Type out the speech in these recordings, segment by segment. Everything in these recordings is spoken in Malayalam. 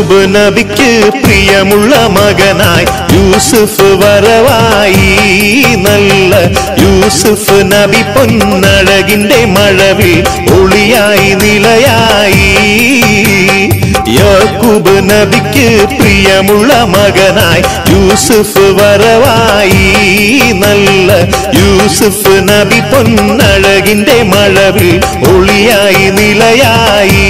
യാക്കൂബ് നബിക്ക് പ്രിയമുള്ള മകനായി യൂസുഫ് വരവായി നല്ല യൂസുഫ് നബി പൊന്നഴകിന്റെ മഴവിൽ ഒളിയായി നിലയായി യാക്കൂബ് നബിക്ക് പ്രിയമുള്ള മകനായി യൂസുഫ് വരവായി നല്ല യൂസുഫ് നബി പൊന്നഴകിന്റെ മഴവിൽ ഒളിയായി നിലയായി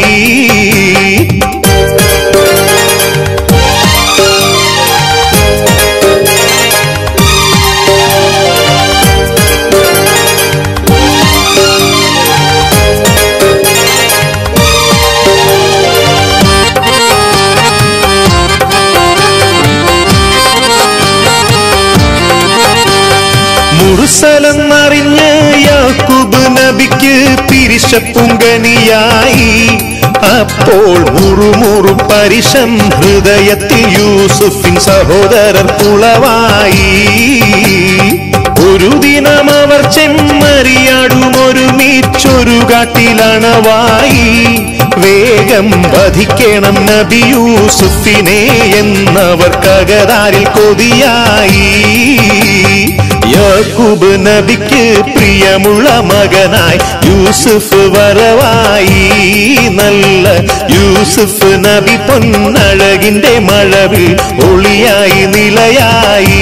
മുറുസലെന്നറിഞ്ഞ് യാക്കൂബ് നബിക്ക് പിരിശപ്പുങ്കനിയായി അപ്പോൾ മുറുമുറു പരിശം ഹൃദയത്തിൽ യൂസുഫിൻ സഹോദരർ പുളവായി ഒരു ദിനം അവർ ചെമ്മറിയാടും ഒരുമിച്ചൊരു കാട്ടിലണവായി വേഗം വധിക്കണം നബി യൂസുഫിനെ എന്നവർ കകതാരിൽ കൊതിയായി യാക്കൂബ് നബിക്ക് പ്രിയമുള്ള മകനായി യൂസുഫ് വരവായി നല്ല യൂസുഫ് നബി പൊന്നഴകിന്റെ മഴവിൽ ഒളിയായി നിലയായി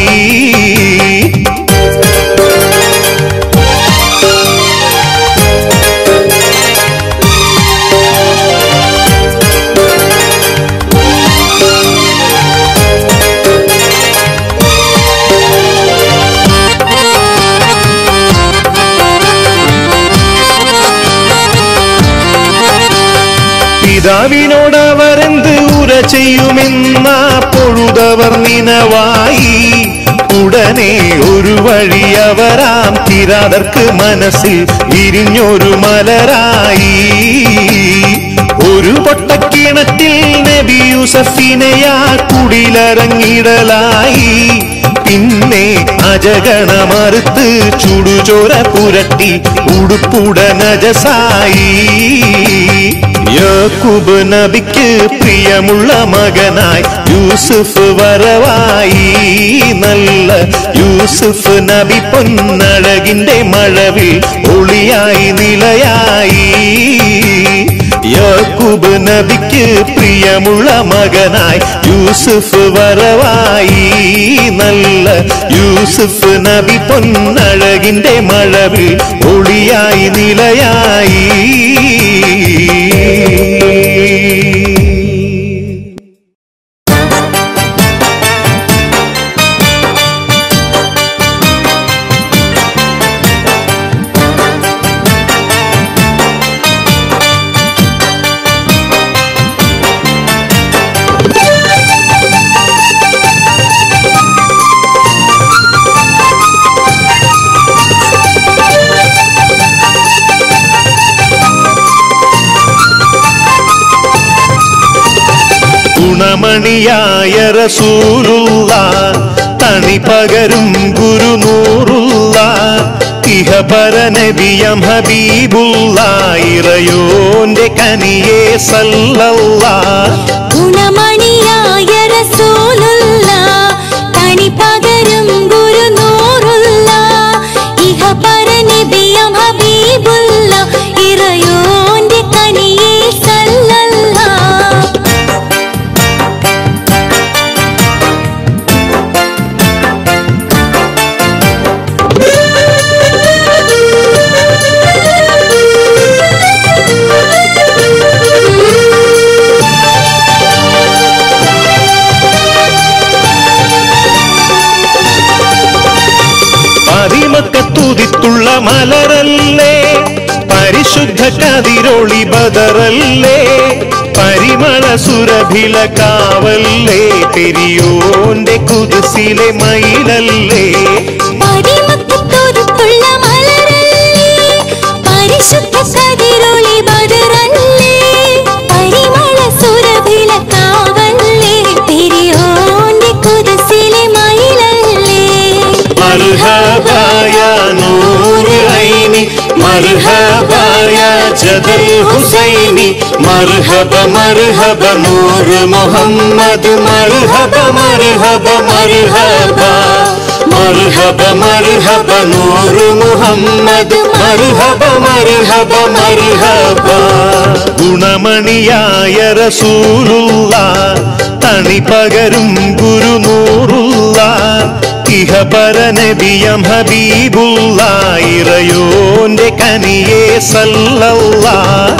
പിതാവിനോടവരെന്ത് ഉര ചെയ്യുമെന്ന പൊഴുതവർ നിനവായി ഉടനെ ഒരു വഴി അവരാം കിരാതർക്ക് മനസ്സിൽ വിരിഞ്ഞൊരു മലരായി ഒരു പൊട്ടക്കിണറ്റിൽ നബി യൂസഫിനെയാ കുടിലറങ്ങിടലായി പിന്നെ അജഗണമറുത്ത് ചുടുചോര പുരട്ടി ഉടുപ്പുടനജസായി യാക്കൂബ് നബിക്ക് പ്രിയമുള്ള മകനായി യൂസുഫ് വരവായി നല്ല യൂസുഫ് നബി പൊന്നഴകിന്റെ മഴവിൽ ഒളിയായി നിലയായി യാക്കൂബ് നബിക്ക് പ്രിയമുള്ള മകനായി യൂസുഫ് വരവായി നല്ല യൂസുഫ് നബി പൊന്നഴകിന്റെ മഴവിൽ ഒളിയായി നിലയായി ഗുണമണിയായ റസൂലുള്ള തണി പകരും ഗുരുനൂറുള്ള ഇഹപര നബിയം ഹബീബുള്ള ഇറയോന്റെ കനിയെ സല്ലല്ല ഗുണമണിയായ റസൂലുള്ള തനി പകരും ഗുരുനൂറുള്ള ഇഹ പരനിബിയം ഹബീബുള്ള ഇറയോന്റെ കനിയെ സല്ലല്ലാ പതിമക്കത്തുതിത്തുള്ള മലരല്ലേ പരിശുദ്ധ കതിരൊളി ബദറല്ലേ പരിമള സുരഭില കാവല്ലേ പെരിയോന്റെ കുതിസിലെ മയിലല്ലേ പടിമക്കത്തൊരുത്തുള്ള മലരല്ലേ പരിശുദ്ധ കതിരൊളി ബദറല്ലേ പരിമള സുരഭില കാവല്ലേ പെരിയോന്റെ കുതിസിലെ മയിലല്ലേ മർഹബായ നൂറ് ഐനി മർഹബായ ജദൽ ഹുസൈനി മർഹബ മർഹബ നൂർ മുഹമ്മദ് മർഹബ മർഹബ മർഹബ മർഹബ മർഹബ നൂർ മുഹമ്മദ് മർഹബ മർഹബ മർഹബ ഗുണമണിയായ റസൂലുള്ള തണി പകരും ഗുരുനൂറുള്ള ഇഹപര നബിയം ഹബീബുള്ള ഇറയോന്റെ കനിയെ സല്ലല്ലാ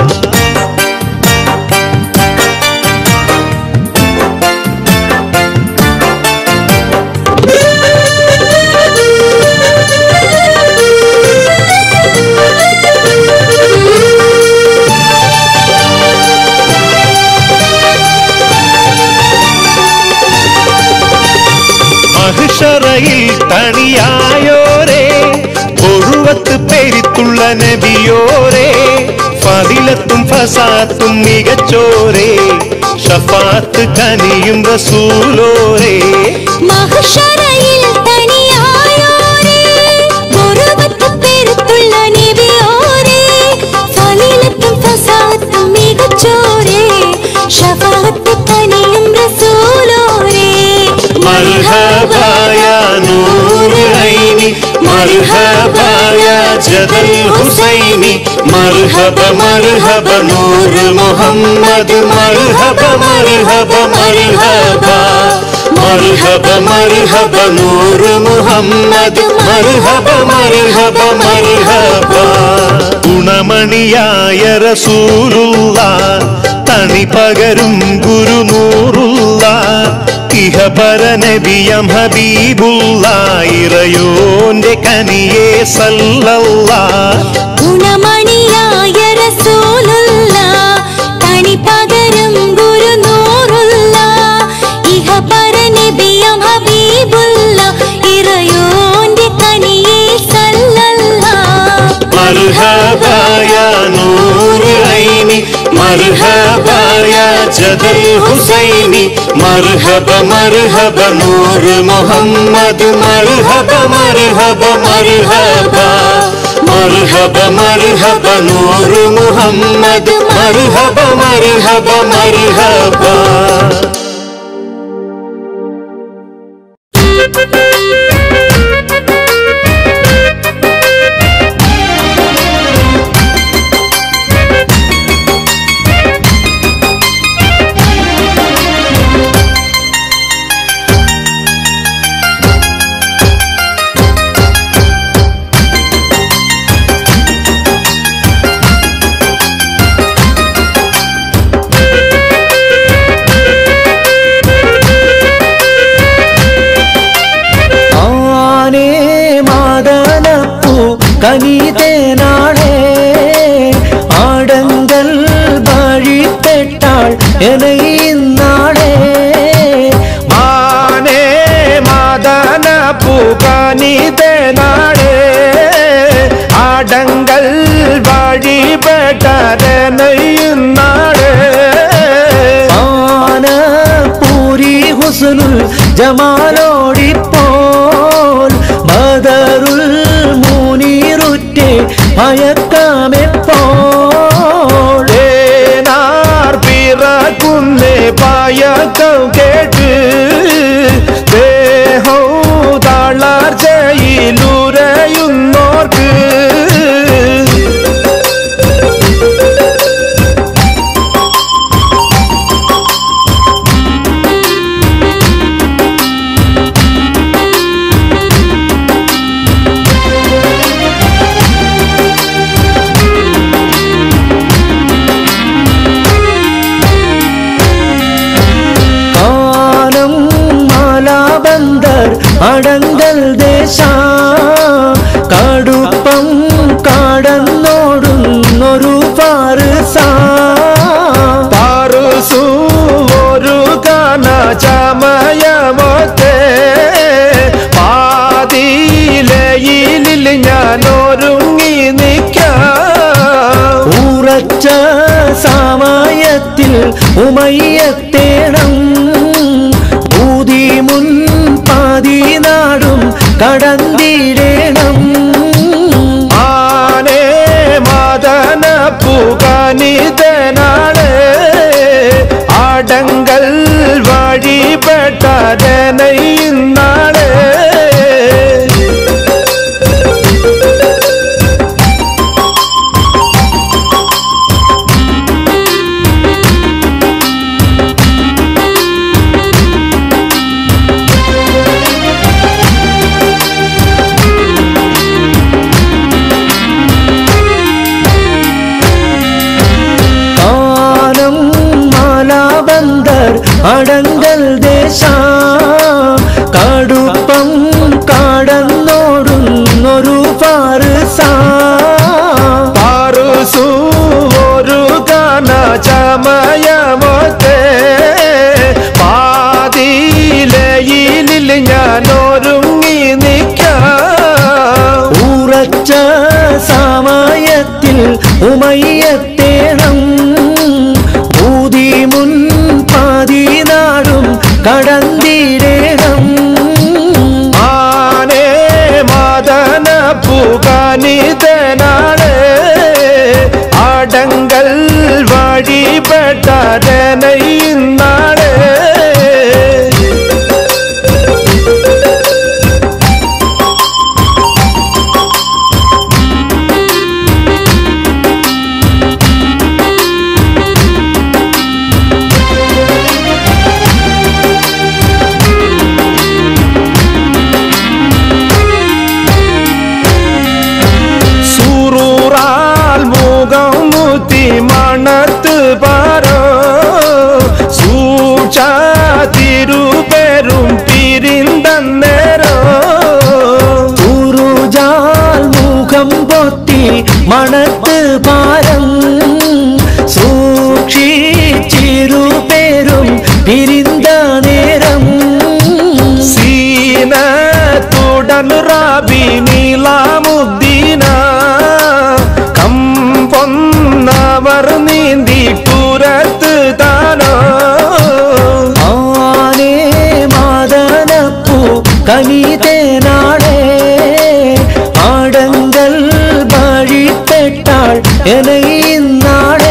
മഹിഷറയിൽ തണിയായോരേ ഒഴുവത്ത് പെരിത്തുള്ള നബിയോരേ ഫതിലത്തും ഫസാത്തും മികച്ചോരേ ഷഫാത്ത് കനിയും റസൂലോരേ മഹ്ശറയിൽ തനിയായോരേ ഗുരുവത്ത് പെരുത്തുള്ള നബിയോരേ ഫലീലത്തും ഫസാത്തും മികച്ചോരേ ഷഫാഅത്ത് കനിയും റസൂലോരേ മർഹബായ നൂറ് ഐനി മർഹബായ ജദൽ ഹുസൈനി മർഹബ മർഹബ നൂറ് മുഹമ്മദ് മർഹബ മർഹബ മർഹബ മർഹബ മർഹബ നൂറ് മുഹമ്മദ് മർഹബ മർഹബ മർഹബ ഗുണമണിയായ റസൂലുള്ള തണി പകരും ഗുരുനൂറുള്ള ഇഹപര നബിയം ഹബീബുള്ള ഇറയോന്റെ കനിയെ സല്ലല്ലാ ഗുണമണിയായ റസൂലുള്ള തനി പകരം ഗുരുനൂറുള്ള ഇഹ പരനബിയം ഹബീബുള്ള ഇറയോന്റെ കനിയെ സല്ലല്ലാ മർഹബായ നൂറ് ഐനി മർഹബായ ജദൽ ഹുസൈനി മർഹബ മർഹബ നൂറ് മുഹമ്മദ് മർഹബ മർഹബ മർഹബ മർഹബ മർഹബ നൂറ് മുഹമ്മദ് മർഹബ മർഹബ മർഹബ ആനേ മാതനപ്പൂ കനിതേനാളേ ആടങ്കൽ വഴിപ്പെട്ടാൾ എനയിന്നാളേ മാനേ മാദന പൂകാനിതേ നാടേ ആടങ്കൽ വഴിപെട്ടരനയുന്നാടേ ആന പൂരി ഹുസ്നുൽ ജമാലോടിപ്പോൽ ബദറുൽ മുനീറുറ്റെ ഭയക്കാമെപ്പോൾ ഏനാർ പിറക്കുന്നേ പായക്കം കേട്ട് ദേഹോ തളർച്ചയിലുരയുന്നോർക്ക് കാനം മാലാബന്ദർ അടങ്കൽ ദേശ കടുപ്പം കടന്നോടുന്നൊരു പാറുസ പാറുസു ഒരു കന ചമയമൊത്തെ പാതിയിലയിൽ ഞാൻ ഒരുങ്ങി നിൽക്കാം ഉറച്ച സമയത്തിൽ ഉമയ്യത്തേണം ഊതി മുൻ പതിനാടും കടന്നിടേണം ആനേ മദന കനിതനാള് ആടങ്കൽ വഴിപെട്ടരനെ ഇന്നാള് കാനം മാലാബന്ദർ അടങ്കൽ ദേശ കടുപ്പം കടന്നോടുന്നൊരു പാറുസ പാറുസു ഒരു ഗാന ചമയമൊത്തെ പാതിയിലയിൽ ഞാൻ ഒരുങ്ങി നിൽക്കാം ഉറച്ച സമയത്തിൽ ഉമയ്യത്തേണം ഊതി മുൻ പതിനാടും കടന്നിടേണം ആനേ മദന പുകനിതനാള് ആടങ്കൽ വഴിപെട്ടരനെ ഇന്നാള് സൂറൂറാൽ മുഖം മുത്തി മണത്ത് പാരോ സൂക്ഷ തിരുപെരും പിരിന്തന്നേരോ ഉറുജാൽ മുഖം പൊത്തി മണത്ത് പാരം സൂക്ഷിച്ചിരുപേരും പിരിന്ത നേരം സീന തുടൻ റാബി നീലാമുദ്ദീന കമ്പൊന്നവർ നീന്തി പുറത്ത് താനോ ആനേ മാതനപ്പൂ കനിതേനാടേ ആടങ്കൽ വഴിപ്പെട്ടാൾ എനയിന്നാടേ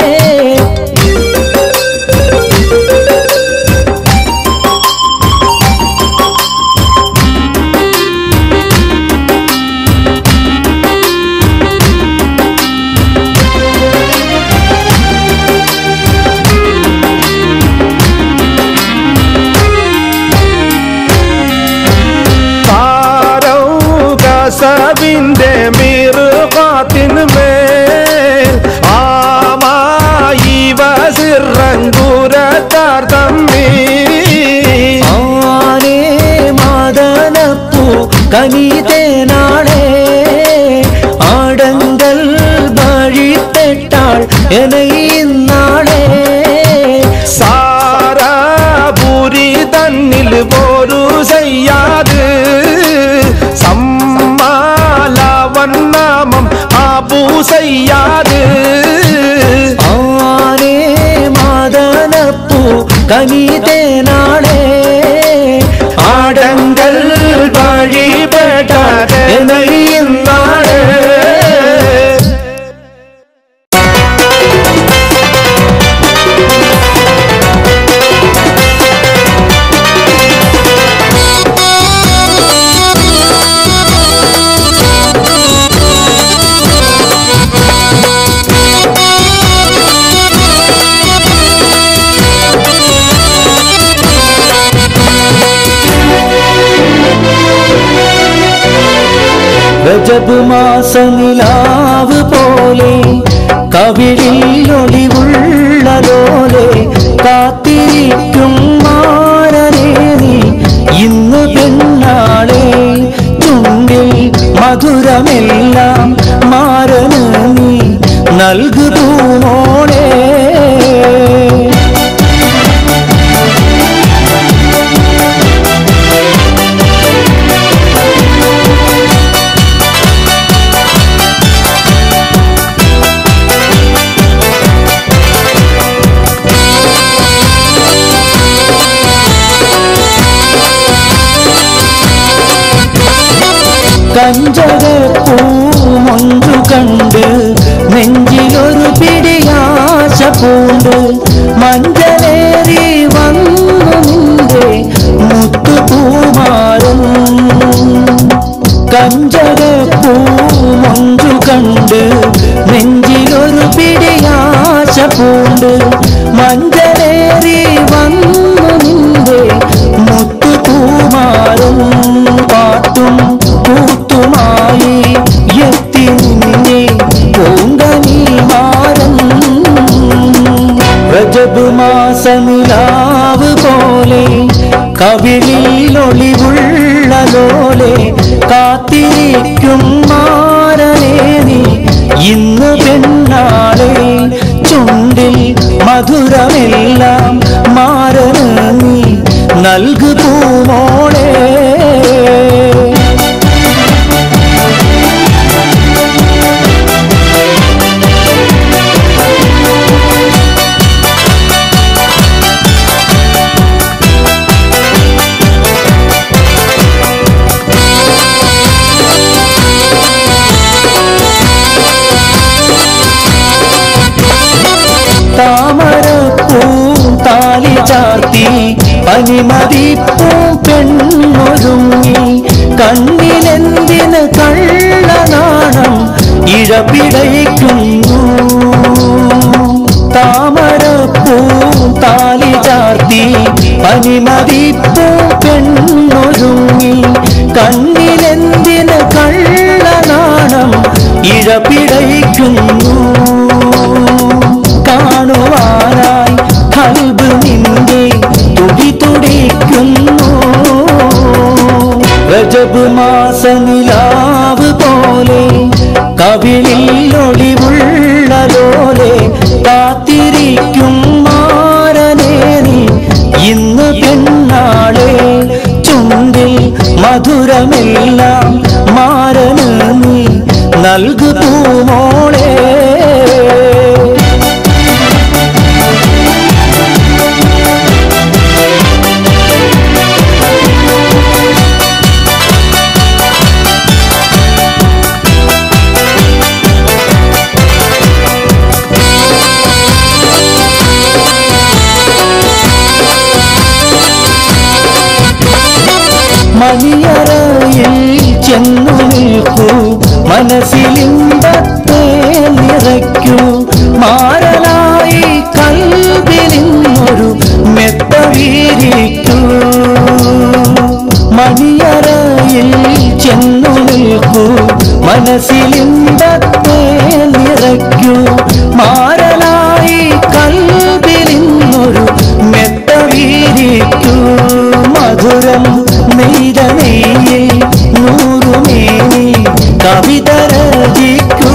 താരൗ കസവിന്റെ മിറുകാത്തിന്മേൽ ആമായി വസിറങ്കുരത്താർ തമ്മി ആനേ മാതനപ്പൂ കനിതേനാടേ ആടങ്കൽ വഴിപ്പെട്ടാൾ എനയിന്നാടേ സാരാപുരി തന്നിൽ പോരു ചെയ്യാത് സമ്മാലവണ്ണാമം ആപൂ സയ്യാത് ആനേ മാതനപ്പൂ കനിതേനാടേ ആടങ്കൽ വഴിപെട്ട എന്നറിയുന്നാട് രജബ് മാസനിലാവ് പോലെ കവിളിൽ ഒളിവുള്ളതോലെ കാത്തിരിക്കും മാരനേ നീ ഇന്ന് പെണ്ണാളെ ചുണ്ടിൽ മധുരമെല്ലാം മാരന് നീ നൽകു പൂമോളെ കഞ്ചകപ്പൂ മൊഞ്ചു കണ്ട് നെഞ്ചിലൊരു പിടിയ പൂണ്ട് മഞ്ചലേറി വന്നു നിന്റെ മുത്തുപൂമാരും കഞ്ചകപ്പൂ മൊഞ്ചു കണ്ട് നെഞ്ചിലൊരു പിടിയാശ പൂണ്ട് മഞ്ചലേറി വന്നു നിന്റെ മുത്തുപൂമാരും പാട്ടും കൂത്തുമായി എത്തി നിന്നെ പൂങ്കനീ മാറും രജബ് മാസനിലാവ് പോലെ കവിളിൽ ഒളിവുള്ള ലോലെ കാത്തിരിക്കും മാറനേ നീ ഇന്ന് പെണ്ണാളെ ചുണ്ടിൽ മധുരമെല്ലാം മാറന് നീ നൽകു പൂമോളെ താമരപ്പൂ താലി ചാർത്തി പനിമതിപ്പൂ പെണ്ണൊരുങ്ങി കണ്ണിലെന്തിന് കള്ളനാണം ഇഴപിടയ്ക്കുന്നു താമരപ്പൂ താലി ചാർത്തി പനിമതിപ്പൂ പെണ്ണൊരുങ്ങി കണ്ണിലെന്തിന് കള്ളനാണം ഇഴപിടയ്ക്കുന്നു കാണുവാനായി കൽബ് നിന്റെ തുടി തുടിക്കുന്നു രജബ് മാസനിലാവ് പോലെ കവിളിൽ ഒളിവുള്ള ലോലെ കാത്തിരിക്കും മാറനേ നീ ഇന്ന് പെണ്ണാളെ ചുണ്ടിൽ മധുരമെല്ലാം മാറന് നീ നൽകു പൂമോളെ മണിയറയിൽ ചെന്നു നിൽക്കൂ മനസ്സിലിമ്പത്തെ നിറയ്ക്കൂ മാറനായി കൽവിലിന്നൊരു മെത്ത വീരിക്കൂ മണിയറയിൽ ചെന്നു നിൽക്കൂ മനസ്സിലിമ്പത്തെ നിറയ്ക്കൂ മാറനായി കൽവിലിന്നൊരു മെത്ത വീരിക്കൂ മധുരം നെയ്ത നെയ്യിൽ നൂറുമേനി കവിത രചിക്കൂ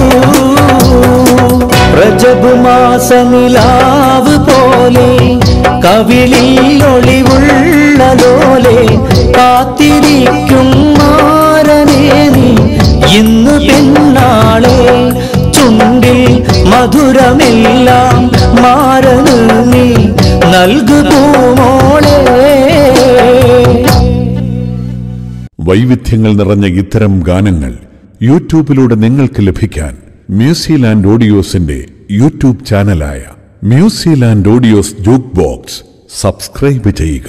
രജബ് മാസനിലാവ് പോലെ കവിളിൽ ഒളിവുള്ള ലോലെ കാത്തിരിക്കും മാറനേ നീ ഇന്ന് പെണ്ണാളെ ചുണ്ടിൽ മധുരമെല്ലാം മാറന് നീ നൽകു പൂമോളെ വൈവിധ്യങ്ങൾ നിറഞ്ഞ ഇത്തരം ഗാനങ്ങൾ യൂട്യൂബിലൂടെ നിങ്ങൾക്ക് ലഭിക്കാൻ മ്യൂസിലാൻഡ് ഓഡിയോസിന്റെ യൂട്യൂബ് ചാനലായ Musiland Audios jukebox subscribe ചെയ്യുക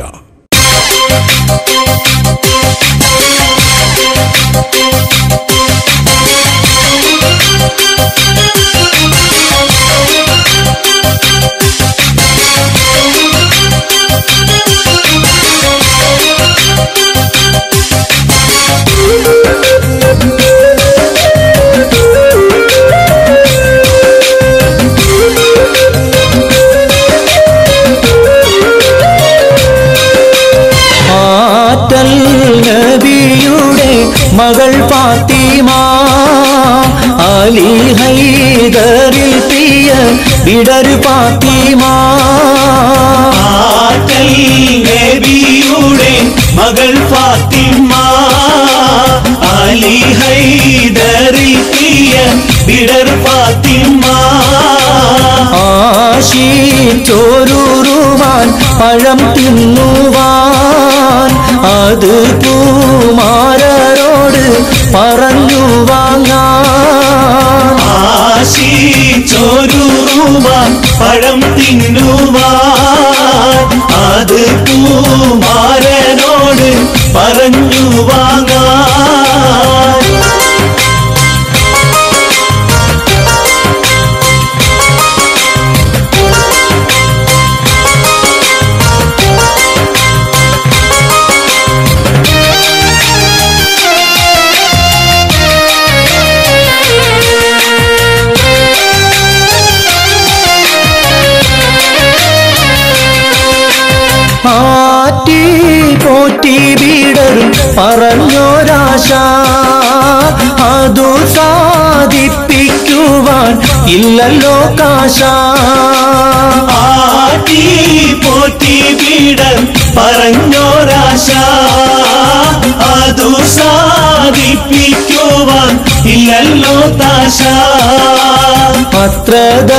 ആറ്റൽ നബിയുടെ മകൾ ഫാത്തിമ അലി ഹൈദറിൽ പ്രിയ വിടർ ഫാത്തിമ ആറ്റൽ നബിയുടെ മകൾ ഫാത്തിമ അലി ഹൈദറി പ്രിയ വിടർ ഫാത്തിമ ആശിച്ചോരുവാൻ പഴം തിന്നുവാൻ അത് പൂമാരോട് പറഞ്ഞു വാങ്ങാൻ ആശിച്ചോരുവാൻ പഴം പറഞ്ഞോരാശ അതു സാധിപ്പിക്കുവാൻ ഇല്ലല്ലോ കാശ ആട്ടി പോറ്റി വീടൻ പറഞ്ഞോരാശ അതു സാധിപ്പിക്കുവാൻ ഇല്ലല്ലോ താശ അത്ര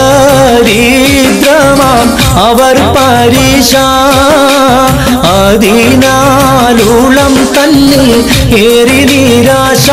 ദരിദ്രമാം അവർ പരീക്ഷ അതിനാലുളം തന്നെ ഏറി നിരാശ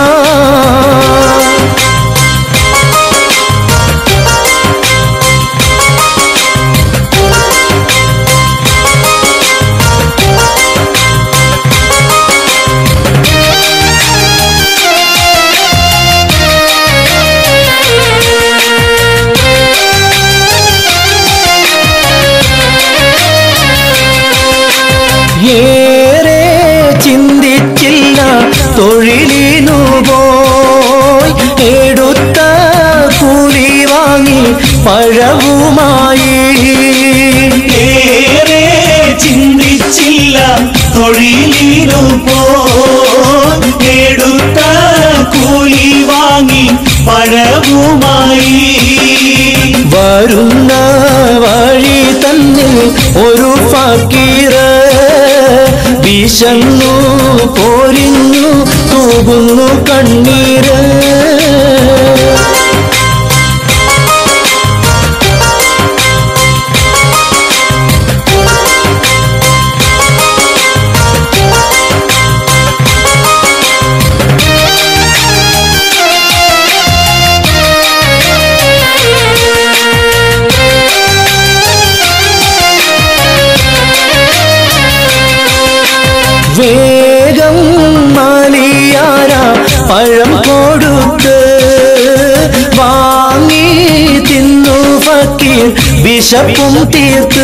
ഏറെ ചിന്തിച്ചില്ല തൊഴിലിനു പോയി എടുത്ത കൂലി വാങ്ങി പഴവുമായി ഏറെ ചിന്തിച്ചില്ല തൊഴിലിനു പോടുത്ത കൂലി വാങ്ങി പഴവുമായി വരുന്ന വഴി തന്നെ ഒരു ഫക്കീർ വിശന്നു പോരിഞ്ഞു തൂകുന്നു കണ്ണീര് വേഗം മാലിയാര പഴം കൊടുത്ത് വാങ്ങി തിന്നു ഫക്കീർ വിശപ്പും തീർത്ത്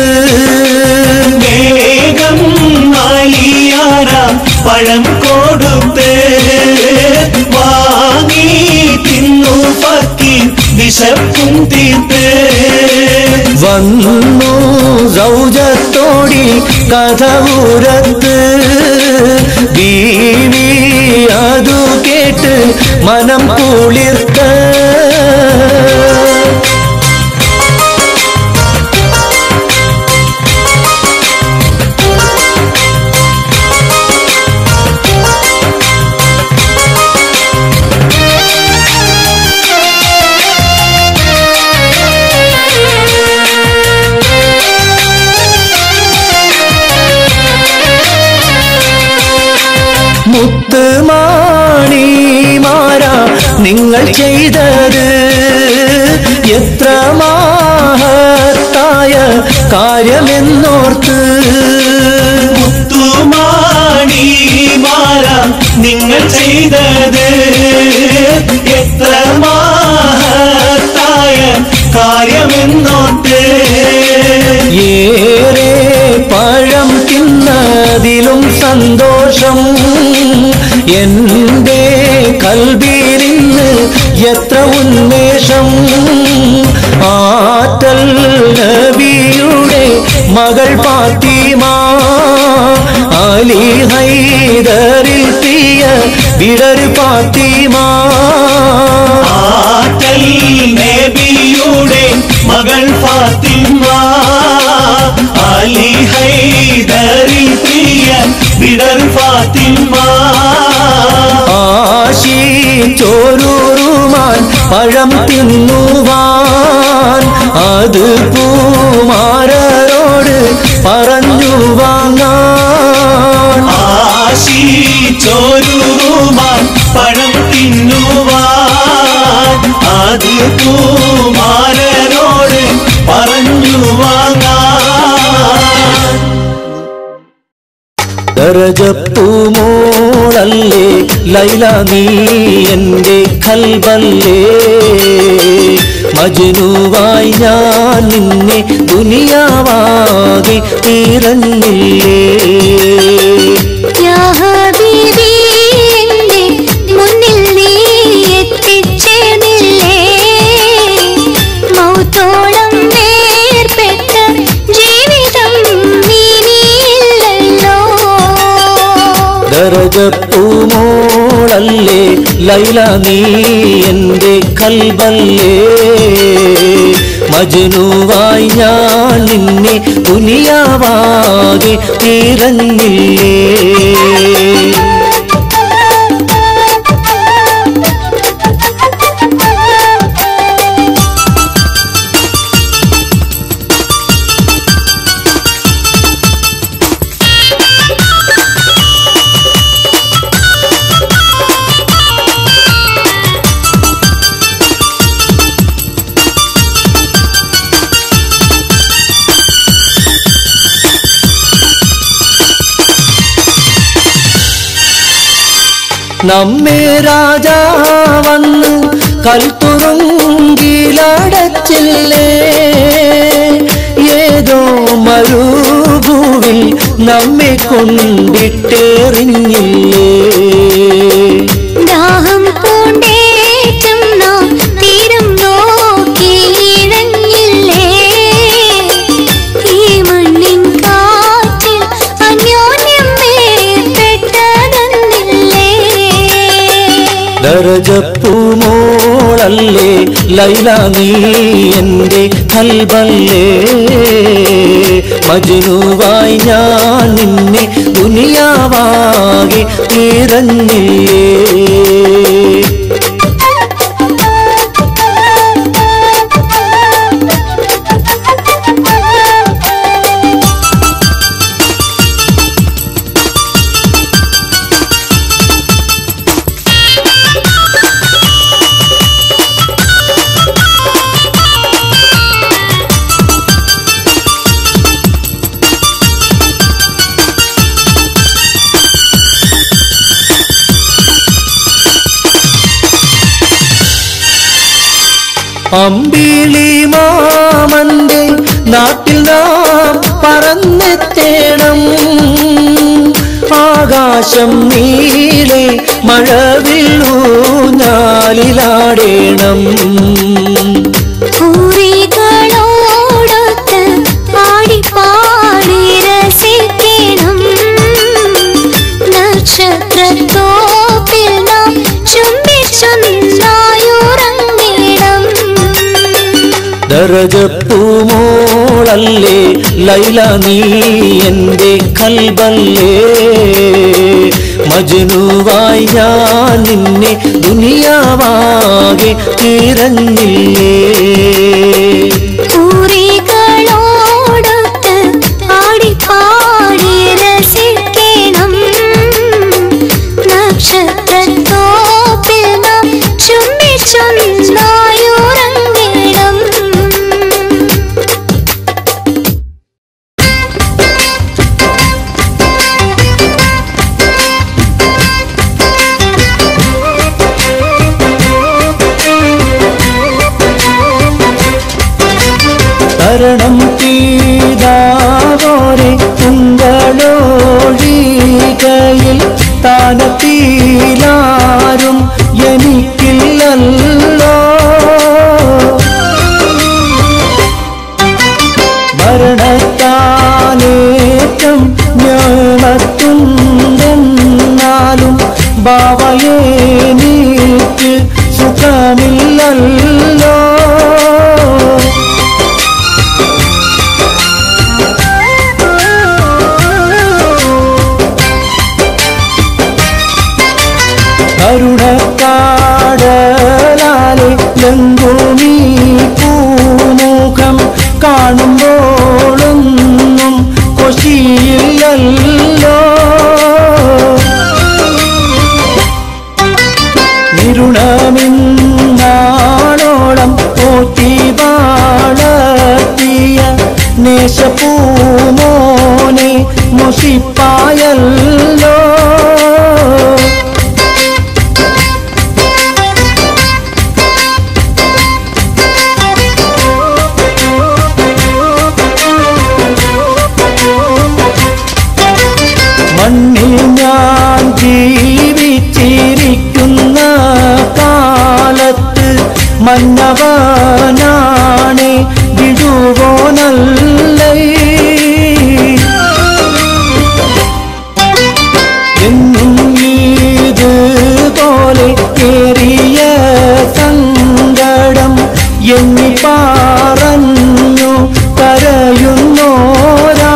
വേഗം മാലിയാര പഴം കൊടുത്ത് വാങ്ങി തിന്നു പക്കി വിശപ്പും തീർത്ത് വന്നു സൗജത്തോടി കഥ ഉരത്ത് ബീവി അതു കേട്ട് മനം കുളിർത്ത് മുത്ത് മാണിമാര നിങ്ങൾ ചെയ്തത് എത്ര മാഹത്തായ കാര്യമെന്നോർത്ത് മുത്തുമാണിമാര നിങ്ങൾ ചെയ്തത് എത്ര മഹത്തായ കാര്യമെന്നോട്ട് ഏറെ പഴം തിന്നതിലും സന്തോഷം എന്റെ കൽബീരിന്ന് എത്ര ഉന്മേഷം ആറ്റൽ നബിയുടെ മകൾ ഫാത്തിമ അലി ഹൈദറിൽ പ്രിയ വിടർ ഫാത്തിമ ആറ്റൽ നബിയുടെ മകൾ ഫാത്തിമ അലി ഹൈദറിൽ പ്രിയ വിടർ ഫാത്തിമ ആശി ചോരൂറുമാൻ പഴം തിന്നുവാൻ അത് പൂമാരോട് പറഞ്ഞു വാങ്ങാൻ ആശി ചോരുമാൻ പഴം തിന്നുവാൻ അത് കുമാരനോട് പറഞ്ഞു വാങ്ങാൻ ദരജപ്പൂമോളല്ലേ ലൈല നീ എൻ്റെ കൽബല്ലേ മജനുവായി ഞാൻ നിന്നെ ദുനിയാവാകെ തീരഞ്ഞില്ലേ യാ ഹബീബി എന്റെ മുന്നിൽ നീ എത്തിച്ചേർന്നില്ലേ മൗത്തോളം വേർപെട്ട ജീവിതം ഇനിയില്ലല്ലോ ദരജ മോളല്ലേ ലൈല നീ എൻ്റെ കൽബല്ലേ മജനുവായി ഞാൻ നിന്നെ ദുനിയാവാകെ തീരഞ്ഞില്ലേ നമ്മെ രാജാവന്ന് കൽത്തുറുങ്കിലടച്ചില്ലേ ഏതോ മരുഭൂവിൽ നമ്മെ കൊണ്ടിട്ടെറിഞ്ഞില്ലേ ദാഹം പൂണ്ടേറ്റും നാം തീരം നോക്കിയിഴഞ്ഞില്ലേ ഈ മണ്ണിൻ കാറ്റിൽ അന്യോന്യം മേൽപ്പെട്ടതന്നില്ലേ ദരജപ്പൂമോളല്ലേ ലൈല നീ എൻ്റെ കൽബല്ലേ മജനുവായി ഞാൻ നിന്നെ ദുനിയാവാകെ തീരഞ്ഞില്ലേ അമ്പിളി മാമന്റെ നാട്ടിൽ നാം പറന്നെത്തേണം ആകാശം നീളെ മഴവില്ലൂഞ്ഞാലിലാടേണം പൂരികളോടൊത്ത് പാടിപ്പാടി രസിക്കണം നക്ഷത്രത്തോപ്പിൽ നാം ചുംബിച്ചു നിന്നായുറങ്ങിടം ദരജപ്പൂമോളല്ലേ ലൈല നീ എൻ്റെ കൽബല്ലേ മജനുവായി ഞാൻ നിന്നെ ദുനിയാവാകെ തിരഞ്ഞില്ലേ പൂരികളോടൊത്ത് പാടിപ്പാടി രസിക്കണം നക്ഷത്രത്തോപ്പിൽ നാം ചുംബിച്ചു നിന്നായുറങ്ങിടം തരണം തീതാവോരെ തിങ്കളോഴികയിൽ താനത്തിലാരും എനിക്കില്ലല്ലോ മരണത്താലേറ്റം ഞാനത്തുണ്ടെന്നാലും ബാവയെ നീക്ക് സുഖമില്ലല്ലോ കരുണക്കാടലാലെ ലങ്കുമീ പൂമുഖം കാണുമ്പോഴൊന്നും കൊശിയില്ലല്ലോ നിരുണമിന്നാളോളം പോറ്റി വാളത്തിയ നേശപ്പൂമോനെ മുഷിപ്പായല്ലോ മണ്ണിൽ ഞാൻ ജീവിച്ചിരിക്കുന്ന കാലത്ത് മന്നവനാണെ വിടുവോനല്ലേ എന്നും ഇത് പറഞ്ഞു കരയുന്നോരാ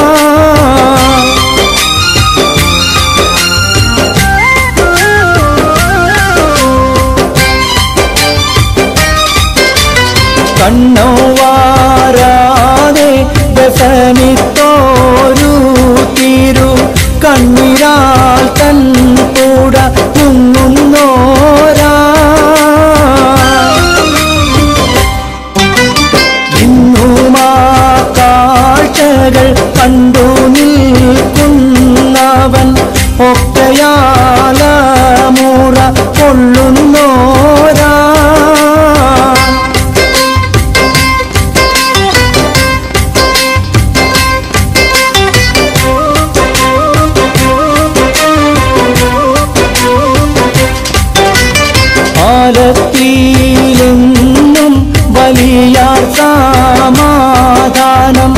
കണ്ണോ വാരാതെ വ്യസനിത്തോരു തിരു കണ്ണിരാൽ തൻ കൂട മുങ്ങുന്നോരാ ഇന്നുമാ കാഴ്ചകൾ കണ്ടു നിൽക്കുന്നവൻ ഒക്കെയാല മുറ കൊള്ളുന്നോരാ ആലത്തിലെന്നും വലിയ സമാധാനം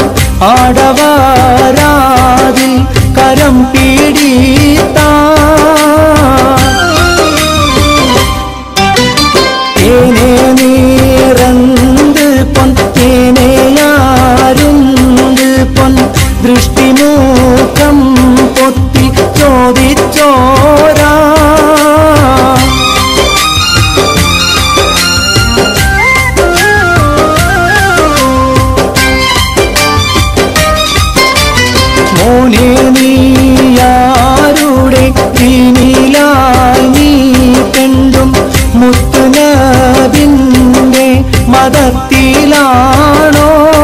ആടവരാതിൽ കരം പീഡിത്താ തേനെ നീറന്ത് പൊൻ തേനയാരുന്ത് പൊൻ ദൃഷ്ടിമൂക്കം പൊത്തി ചോദിച്ചോരാ മോനെ നീയാരുടെ ദീനിലായി നീ കണ്ടും മുത്തുനബിന്റെ മതത്തിലാണോ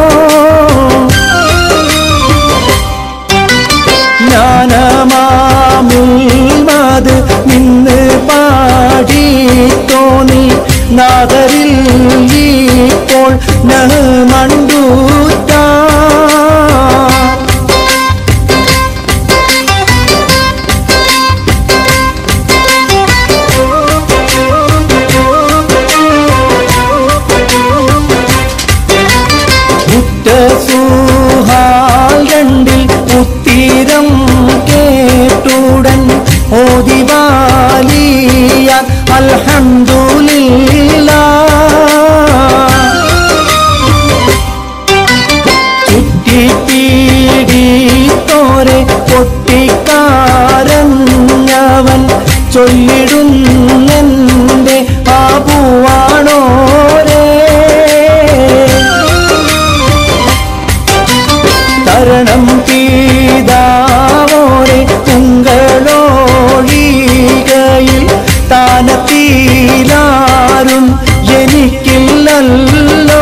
ജ്ഞാനമാമുൽമത് നിന്ന് പാടി തോന്നി നാഗരിൽ ഇപ്പോൾ മണ്ടൂറ്റാ ഉറ്റസൂഹാൽ രണ്ടിൽ ഉത്തീരം കേട്ടുടൻ ഓതിവാലിയ അൽഹംദുലില്ല ചുറ്റിപ്പീടിത്തോരെ പൊട്ടിക്കാരഞ്ഞവൻ ചൊല്ലിടുന്നെന്റെ ആപുവാണോരേ തരണം പീതാവോരെ തുങ്കളോഴികയിൽ താനത്തിലാരും എനിക്കില്ലല്ലോ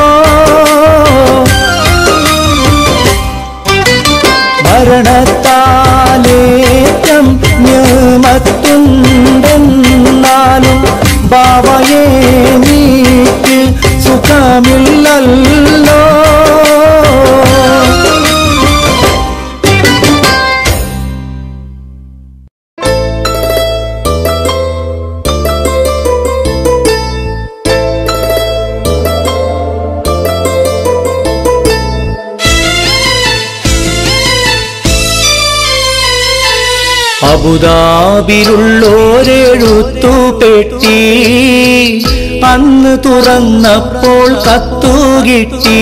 മരണത്താലേറ്റം ന്യൂമത്തുണ്ടെന്നാലും ബാവയെ നീക്ക് സുഖമില്ലല്ലോ അബുദാബിലുള്ളോരെഴുത്തു പെട്ടി അന്ന് തുറന്നപ്പോൾ കത്തുകിട്ടി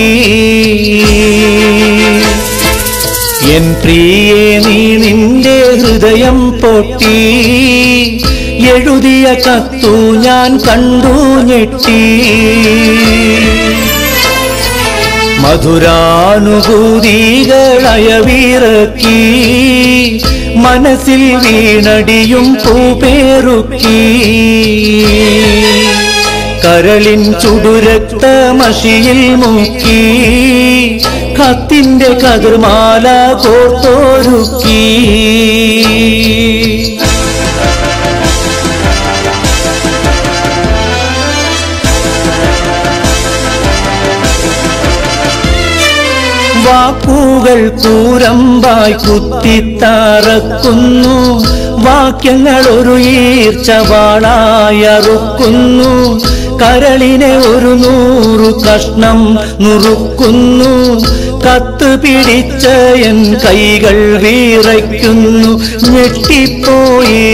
എൻ പ്രിയേ നീ നിന്റെ ഹൃദയം പൊട്ടി എഴുതിയ കത്തു ഞാൻ കണ്ടു ഞെട്ടി മധുരാനുഭൂതികളയവിറക്കി മനസ്സിൽ വീണടിയും പൂപേറുക്കി കരളിൻ ചുടുരക്ത മഷിയിൽ മുക്കി കത്തിന്റെ കതിർമാല കോർത്തോരുക്കി വാക്കുകൾ കൂരമ്പായി കുത്തിത്തറക്കുന്നു വാക്യങ്ങൾ ഒരു ഈർച്ചവാളായി അറുക്കുന്നു കരളിനെ ഒരു നൂറു കഷ്ണം നുറുക്കുന്നു കത്ത് പിടിച്ച എൻ കൈകൾ വീറയ്ക്കുന്നു ഞെട്ടിപ്പോയി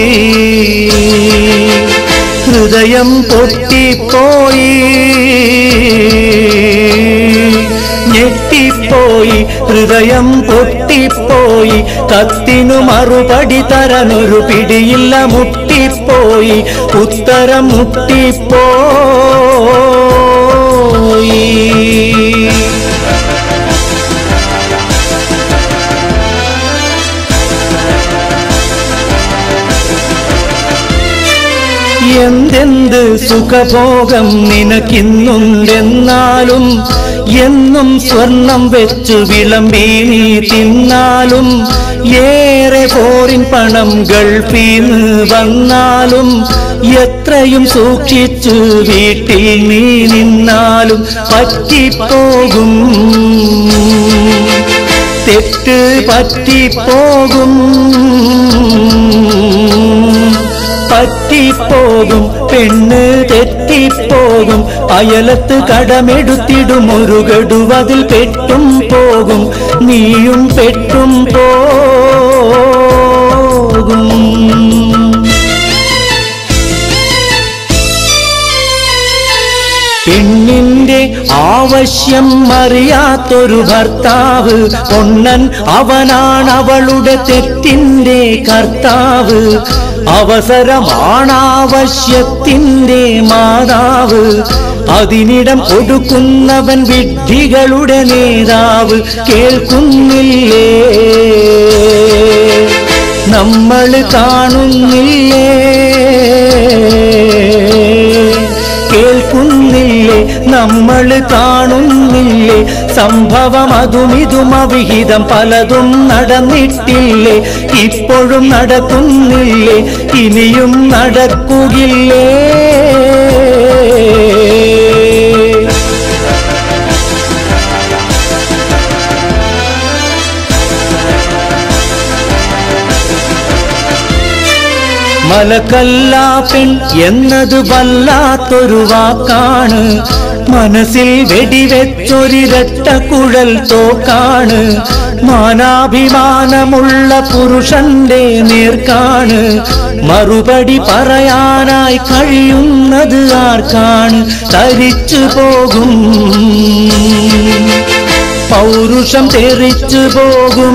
ഹൃദയം പൊട്ടിപ്പോയി ഹൃദയം പൊട്ടിപ്പോയി കത്തിനു മറുപടി തരനൊരു പിടിയില്ല മുട്ടിപ്പോയി ഉത്തരം മുട്ടിപ്പോയി എന്തെന്ത് സുഖഭോഗം നിനക്കിന്നുണ്ടെന്നാലും എന്നും സ്വർണം വെച്ചു വിളമ്പി നീ തിന്നാലും ഏറെ പോറിൻ പണം ഗൾഫീന്ന് വന്നാലും എത്രയും സൂക്ഷിച്ചു വീട്ടിൽ നീ നിന്നാലും പറ്റിപ്പോകും തെറ്റ് പറ്റിപ്പോകും പറ്റിപ്പോകും പെണ്ണ് തെറ്റിപ്പോകും അയലത്ത് കടമെടുത്തിടും ഒരു ഗഡുവതിൽ പെട്ടും പോകും നീയും പെട്ടും പോകും പെണ്ണിന്റെ ആവശ്യം അറിയാത്തൊരു ഭർത്താവ് പൊണ്ണൻ അവനാണ് അവളുടെ തെറ്റിന്റെ കർത്താവ് അവസരമാണാവശ്യത്തിന്റെ മാതാവ് അതിനിടം കൊടുക്കുന്നവൻ വിഡ്ഢികളുടെ നേതാവ് കേൾക്കുന്നില്ലേ നമ്മൾ കാണുന്നില്ലേ കേൾക്കുന്നില്ലേ നമ്മൾ കാണുന്നില്ലേ സംഭവം അതും ഇതും അവിഹിതം പലതും നടന്നിട്ടില്ലേ ഇപ്പോഴും നടക്കുന്നില്ലേ ഇനിയും നടക്കുകില്ലേ മലക്കല്ല പെൺ എന്നത് വല്ലാത്തൊരു വാക്കാണ് മനസ്സിൽ വെടിവെച്ചൊരിരട്ട കുഴൽ തോക്കാണ് മാനാഭിമാനമുള്ള പുരുഷന്റെ നേർക്കാണ് മറുപടി പറയാനായി കഴിയുന്നത് ആർക്കാണ് തരിച്ചു പോകും പൗരുഷം തെറിച്ചു പോകും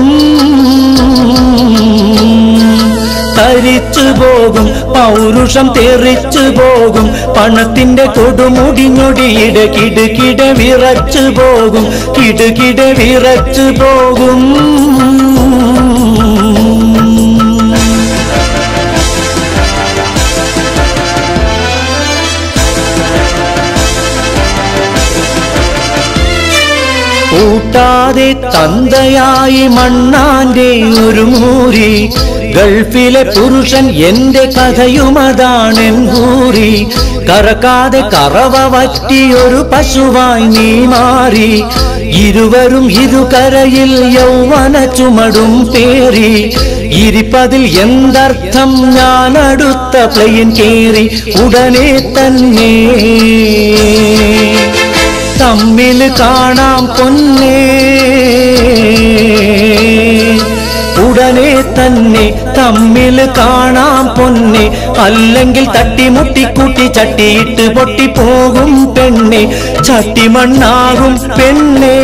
തരിച്ചു പോകും പൗരുഷം തെറിച്ചു പോകും പണത്തിന്റെ കൊടുമുടിഞ്ഞൊടിയിട കിടുകിട വിറച്ചു പോകും കിടുകിട വിറച്ചു പോകും കൂട്ടാതെ തന്തയായി മണ്ണാന്റെ ഒരു മൂരി ഗൾഫിലെ പുരുഷൻ എന്റെ കഥയുമതാണെൻ കൂറി കറക്കാതെ കറവ വറ്റിയൊരു പശുവായി നീ മാറി ഇരുവരും ഇരുകരയിൽ യൗവന ചുമടും പേറി ഇരിപ്പതിൽ എന്തർത്ഥം ഞാൻ അടുത്ത പ്ലെയിൻ കേറി ഉടനെ തന്നെ തമ്മിൽ കാണാം പൊന്നേ ഉടനെ തന്നെ തമ്മിൽ കാണാം പൊന്നെ അല്ലെങ്കിൽ തട്ടിമുട്ടിക്കൂട്ടി ചട്ടിയിട്ട് പൊട്ടിപ്പോകും പെണ്ണെ ചട്ടിമണ്ണാകും പെണ്ണേ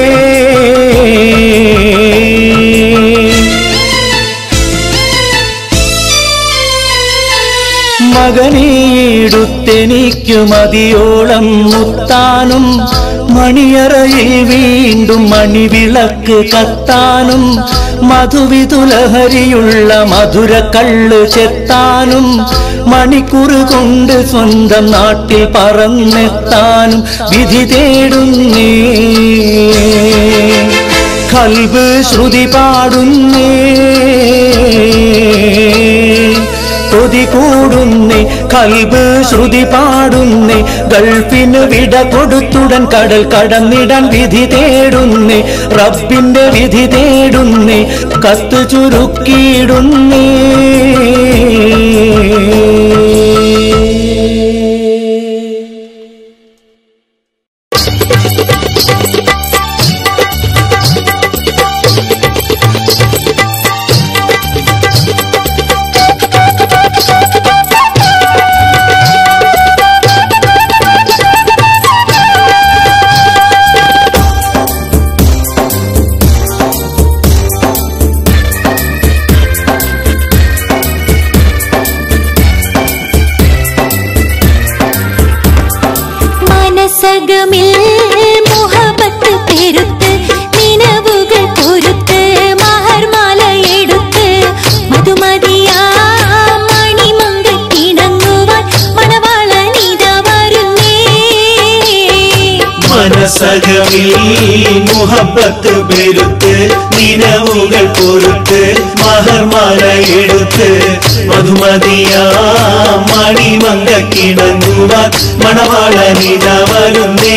മകനീടുത്തെനിക്കു മതിയോളം മുത്താനും മണിയറയിൽ വീണ്ടും മണിവിളക്ക് കത്താനും മധുവിതുലഹരിയുള്ള മധുര കള്ള് ചെത്താനും മണിക്കൂറ് കൊണ്ട് സ്വന്തം നാട്ടിൽ പറന്നെത്താനും വിധി തേടുന്നേ കൽബ് ശ്രുതി പാടുന്നേ കൊതി കൂടുന്നേ കൽബ് ശ്രുതി പാടുന്നേ ഗൾഫിന് വിട കൊടുത്തുടൻ കടൽ കടന്നിടാൻ വിധി തേടുന്നേ റബ്ബിന്റെ വിധി തേടുന്നേ കത്ത് ചുരുക്കിയിടുന്നേ മനസകമിൽ മുഹബത്ത് പെരുത്ത് നിലവുകൾ കൊരുത്ത് മഹർമാല എടുത്ത് മധുമതിയാ മണിമങ്കത്തിണങ്ങുവാൻ മണവാളനിത വരുന്നേ മനസകമിൽ മുഹബത്ത് പെരുത്ത് നിലവുകൾ പൊറുത്ത് മഹർമാല എടുത്ത് മധുമതിയാ മണിമങ്ക കിണങ്ങുവാൻ മണവാളനിത വരുന്നേ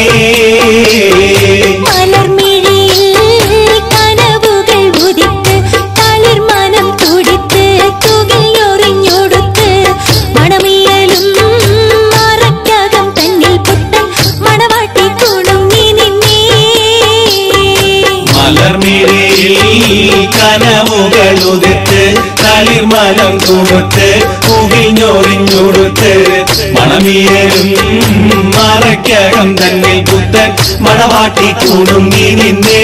മലർമിഴിയിൽ കനവുകൾ ഉദിത്ത് തളിർമനം തുടിത്ത് തുകിലൊറിഞ്ഞൊടുത്ത് മണമിയലും മറക്കകം തന്നിൽ പുത്തൻ മണവാട്ടി കുണുങ്ങി നിന്നേ മലർമിഴിയിൽ കനവുകൾ ഉദിത്ത് തളിർമലം കൊടുത്ത് മുകിഞ്ഞൊറിഞ്ഞൊടുത്ത് മണമീയലും മറയ്ക്കകം തന്നിൽ പുത്തൻ മണവാട്ടി കുണുങ്ങി നിന്നേ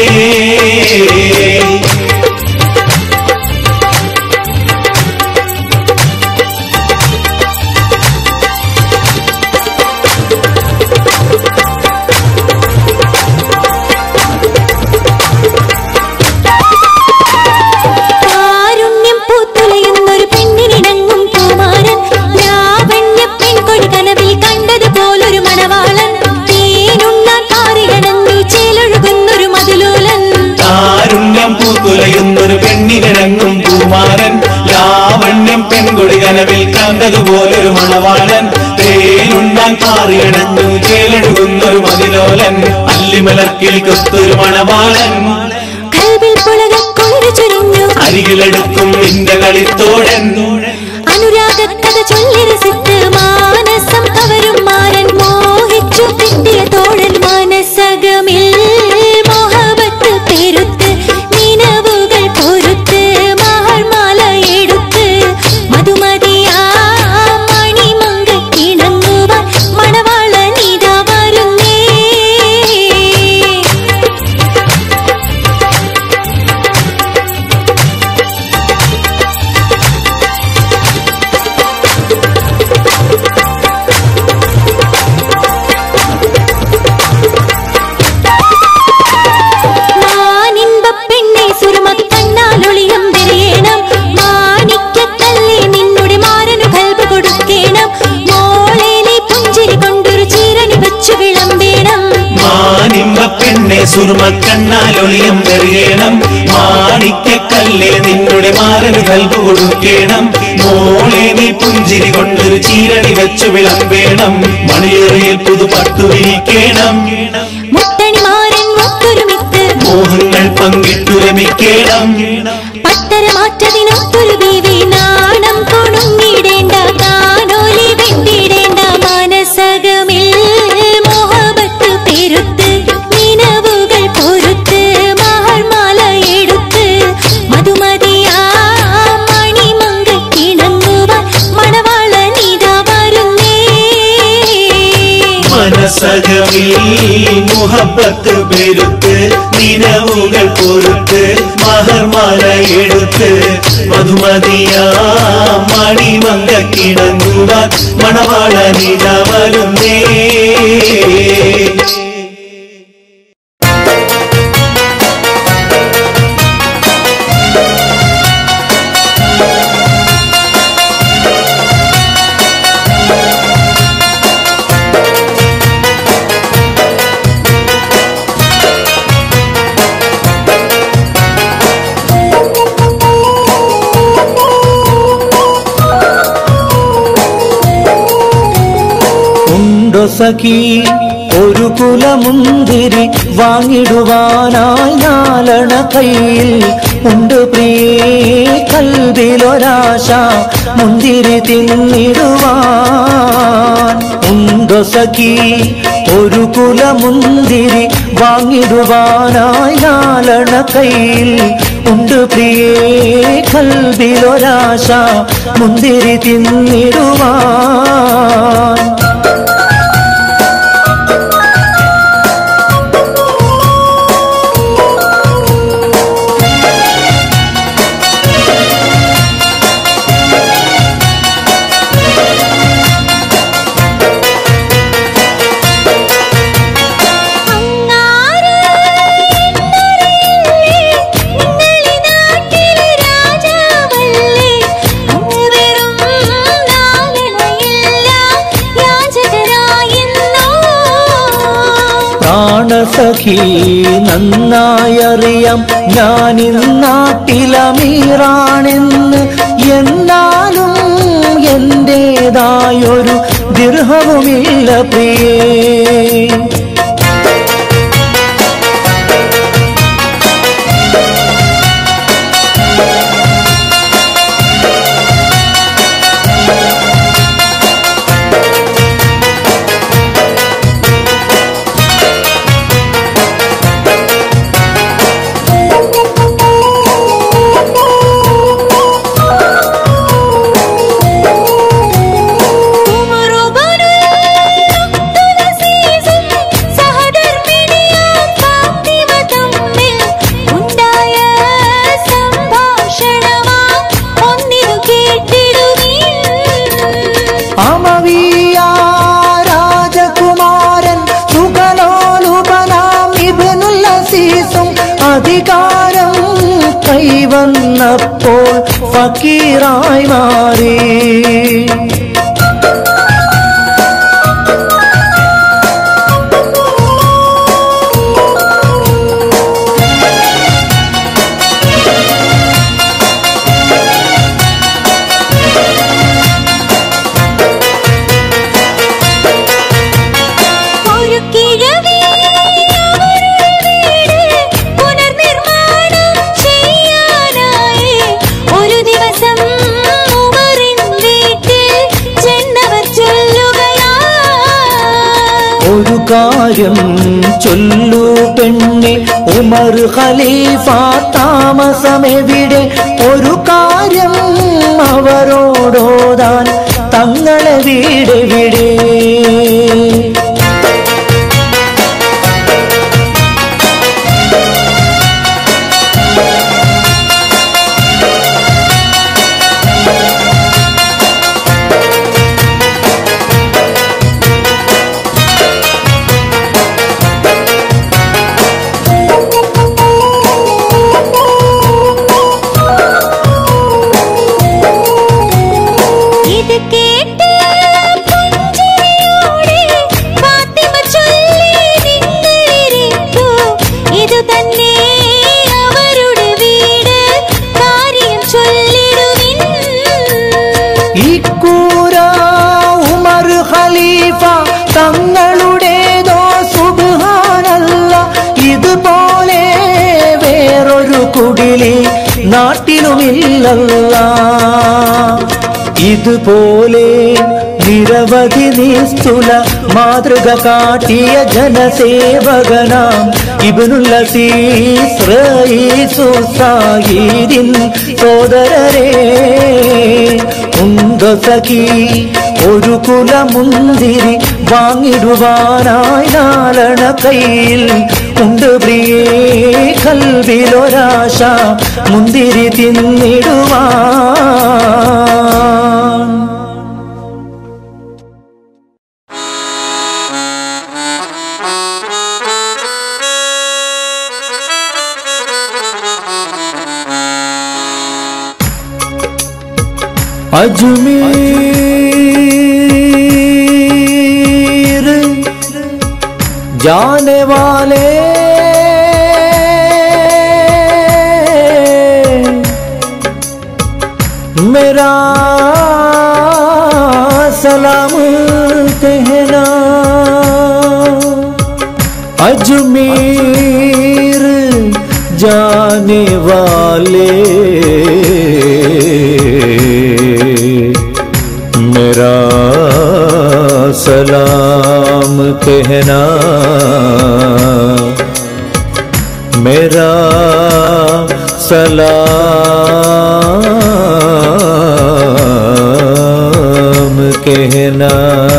കാരുണ്യം പൂത്തുലയുന്നൊരു പെണ്ണിനിണങ്ങും കുമാരൻ ലാവണ്യ പെൺകൊടി കനവിൽ കണ്ടതുപോലൊരു മണവാളൻ തേനുണ്ണാൻ കാറികടന്നു ചേലൊഴുകുന്നൊരു മതിലൂലൻ കാരുണ്യം പൂത്തുലയുന്നൊരു പെണ്ണിനിറങ്ങും കുമാരൻ ലാവണ്യം പെൺകൊടി കനവിൽ കണ്ടതുപോലൊരു മണവാളൻ തേനുണ്ണാൻ കാറിയടഞ്ഞു ചേലഴുകുന്നൊരു മതിലോലൻ അല്ലിമലക്കിൽ കൊത്തൊരു മണവാളൻ കൽവിൽ പുളകക്കൊരു ചൊരിഞ്ഞു അരികിലെടുക്കും നിന്റെ കളിത്തോഴൻ അനുരാഗക്കഥ ചൊല്ലി രസിത്ത് മാനസം കവരും മാരൻ മോഹിച്ചു കിട്ടിയ തോഴൻ മനസകമിൽ മോഹബത്ത് പെരുത്ത് നിലവുകൾ പൊരുത്ത് മഹർമാല എടുത്ത് മധുമതിയാ മണിമങ്ക കിണങ്ങുവാൻ മണവാളനിത വരുന്നേ മാനിൻപ പെണ്ണെ സുരമക്കണ്ണാലൊളിയം വിരയണം മാണിക്കക്കല്ലേ നിന്നുടെ മാരനു കൽബ് കൊടുക്കേണം മോളെ നീ പുഞ്ചിരി കൊണ്ടൊരു ചീരണി വെച്ചു വിളമ്പേണം മാനിമ്പ പെണ്ണെ സുർമ കണ്ണാലൊളിയം വെറിയണം മാണിക്കക്കല്ലേ നിന്നുടെ മാറന് കൽബ് കൊടുക്കേണം മോളെ നീ പുഞ്ചിരി കൊണ്ടൊരു ചീരണി വെച്ചു വിളമ്പേണം മണിയേറിയിൽ പുതു പട്ടു വിരിക്കണം മുത്തണി മാരൻ ഒത്തൊരുമിത്ത് മോഹങ്ങൾ പങ്കിട്ടു രമിക്കണം പത്തര മാറ്റതിനൊത്തൊരു ബീവി നാണം കൊണുങ്ങിടേണ്ട കാനോലി വെട്ടിടേണ്ട മനസകമിൽ മോഹബത്ത് പെരുത്ത് നിലവുകൾ പൊരുത്ത് മഹർമാല എടുത്ത് മധുമതിയാ മണിമങ്ക കിണങ്ങുവാൻ മണവാളനിത വരുന്നേ മനസകമിൽ മുഹബത്ത് പെരുത്ത് നിലവുകൾ പൊറുത്ത് മഹർമാല എടുത്ത് മധുമതിയാ മണിമങ്ക കിണങ്ങുവാൻ മണവാളനിത വരുന്നേ ഉണ്ടോ സഖി ഒരു കുലമുന്തിരി വാങ്ങിടുവാനായി നാലണ കയ്യിൽ ഉണ്ട് പ്രിയേ കൽവിലൊരാശ മുന്തിരി തിന്നിടുവാൻ ഉണ്ടോ സഖി ഒരു കുലമുന്തിരി വാങ്ങിടുവാനായി നാലണ കയ്യിൽ ഉണ്ട് പ്രിയേ കൽവിലൊരാശ മുന്തിരി തിന്നിടുവാൻ പ്രാണസഖി നന്നായറിയാം ഞാൻ ഇന്നാട്ടിലമീറാണെന്ന് എന്നാലും എന്റേതായൊരു ദീർഘവുമില്ല പ്രിയേ അമവിയ രാജകുമാരൻ സുഖലോലുപനാം ഇബ്നുൽ അസീസും അധികാരം കൈവന്നപ്പോൾ ഫക്കീറായി മാറി ഒരു കിഴവി അവരുടെ വീട് പുനർനിർമ്മാണം ചെയ്യാനായി ഒരു ദിവസം ഉമറിൻ വീട്ടിൽ ചെന്നവർ ചൊല്ലുകയാ ഒരു കാര്യം ചൊല്ലു പെണ്ണെ ഉമർ ഖലീഫ താമസമെവിടെ ഒരു കാര്യം അവരോടോതാൻ തങ്ങളെ വീടെവിടെ ഇത് കേട്ട് പുഞ്ചിരിയോടെ ഫാത്തിമ ചൊല്ലി നിങ്ങളിരിക്കൂ. ഇത് തന്നെ അവരുടെ വീട് കാര്യം ചൊല്ലിടുവിൻ ഇക്കൂര ഉമർ ഖലീഫ തങ്ങളുടേതോ സുബ്ഹാനല്ല ഇതുപോലെ വേറൊരു കുടിലി നാട്ടിലുമില്ലല്ല ഇതുപോലെ നിരവധി നിസ്തുല മാതൃക കാട്ടിയ ജനസേവകനാം ഇബ്നുൽ അസീസ് റയീസു സാഹിദിൻ സോദരരേ ഉണ്ടോ സഖി ഒരു കുലമുന്തിരി വാങ്ങിടുവാനായി നാലണ കയ്യിൽ ഉണ്ട് പ്രിയേ കൽവിലൊരാശ മുന്തിരി തിന്നിടുവാൻ अजमेर जाने वाले मेरा सलाम कहना अजमेर जाने वाले मेरा सलाम कहना मेरा सलाम कहना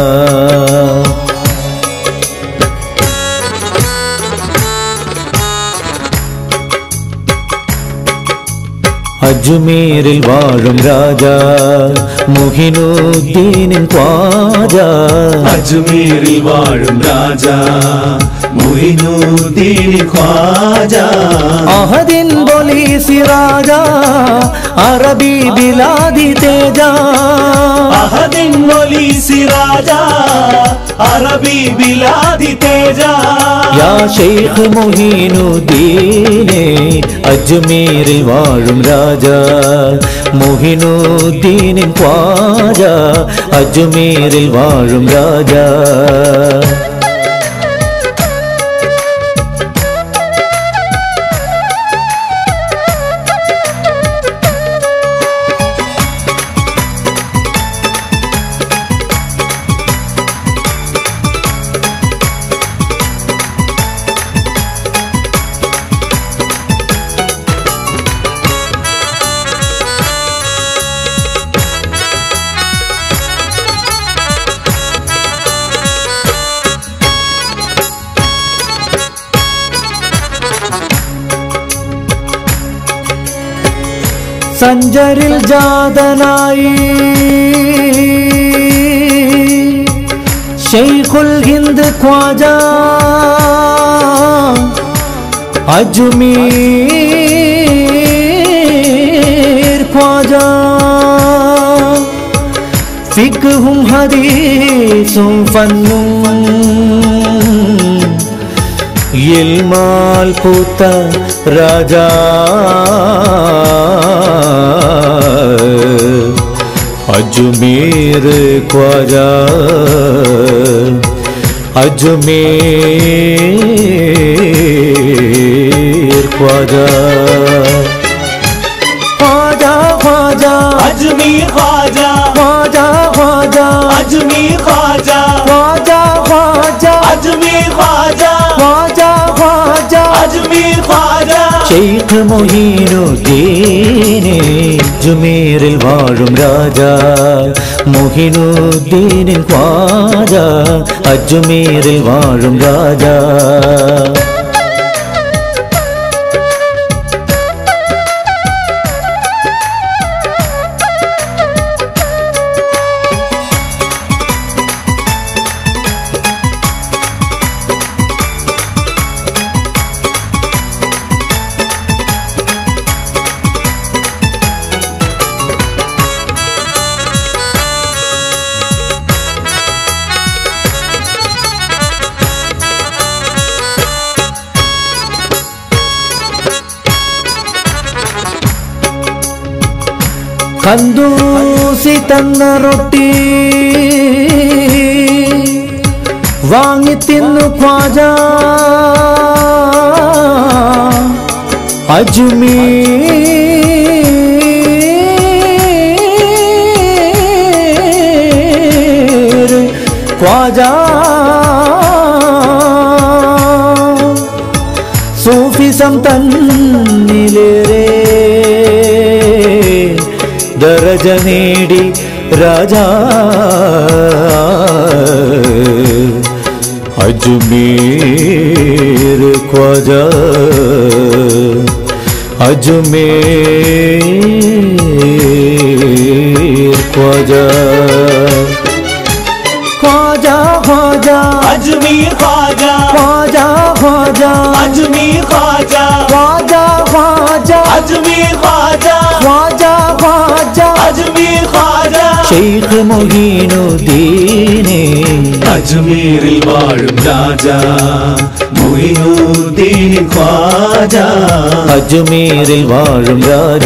അജ്മീരിൽ വാഴും രാജ മുഹിനുദ്ദീനിൻ ഖ്വാജ അജ്മീരിൽ വാഴും രാജ മുഹിനുദ്ദീൻ ഖ്വാജ അഹദിൻ ബൊലീസി രാജ അറബി ബിലാദി തേജ അഹദിൻ ഒലീസി രാജ അറബി ബിലാദി തേജ യാ ഷെയ്ഖ് മൊഹീനുദ്ദീനെ അജ്മീരിൽ വാഴും രാജ മൊഹിനുദ്ദീനിൻ ഖ്വാജ അജ്മീരിൽ വാഴും രാജ സഞ്ചരിൽ ജാതനായി ഷെയ്ഖുൽ ഹിന്ദ് ഖ്വാജ അജ്മീർ ഖ്വാജ ഫിഖ്ഹും ഹദീസും ഫന്നും ഇൽമാൽ പൂത്ത രാജാ അജ്മീർ ഖ്വാജ അജ്മീർ ഖ്വാജ ഖ്വാജ ഖ്വാജ अजमीर ख्वाजा ഖ്വാജ ഖ്വാജ अजमीर ख्वाजा ഖ്വാജ ഖ്വാജ अजमीर ख्वाजा ഖ്വാജ ഖ്വാജ अजमीर ख्वाजा ഷെയ്ഖ് മൊഹീനുദ്ദീനെ ജുമീറിൽ വാഴും രാജ മൊഹിനുദ്ദീനിൻ ഖ്വാജ അജ്മീറിൽ വാഴും രാജ കന്തൂസി തന്ന റൊട്ടി വാങ്ങി തിന്നു ഖ്വാജ അജ്മീർ ഖ്വാജ സൂഫിസം തന്നിലേറെ ദരജ നേടി രാജാ അജ്മീർ ഖ്വാജ അജ്മീർ ഖ്വാജ ഖ്വാജ ഖ്വാജ अजमीर ख्वाजा ഖ്വാജ ഖ്വാജ अजमीर ख्वाजा ഖ്വാജ ഖ്വാജ अजमीर ख्वाजा ഖ്വാജ ഖ്വാജ अजमीर ख्वाजा ഷെയ്ഖ് മൊഹീനുദ്ദീനെ അജ്മീരിൽ വാഴും രാജ മൊയ്നുദ്ദീൻ ഖ്വാജ അജ്മീരിൽ വാഴും രാജ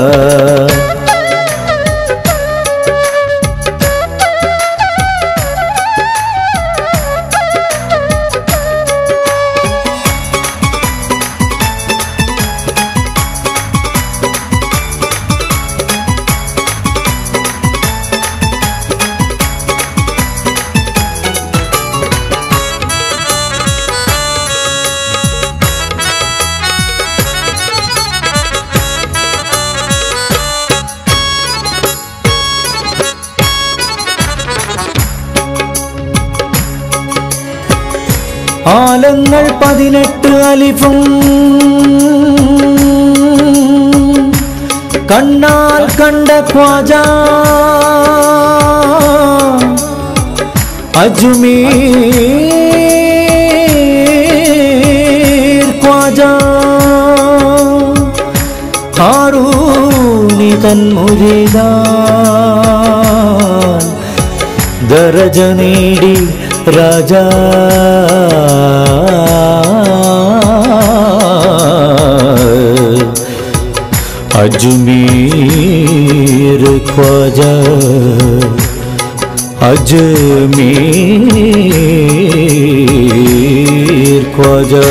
ആലങ്ങൾ പതിനെട്ട് അലിഫും കണ്ണാൽ കണ്ട ഖ്വാജ അജ്മീർ ഖ്വാജ ഹാറൂനി തന്മുരിത ദരജ നേടി രാജ अजमेर ख्वाजा अजमेर ख्वाजा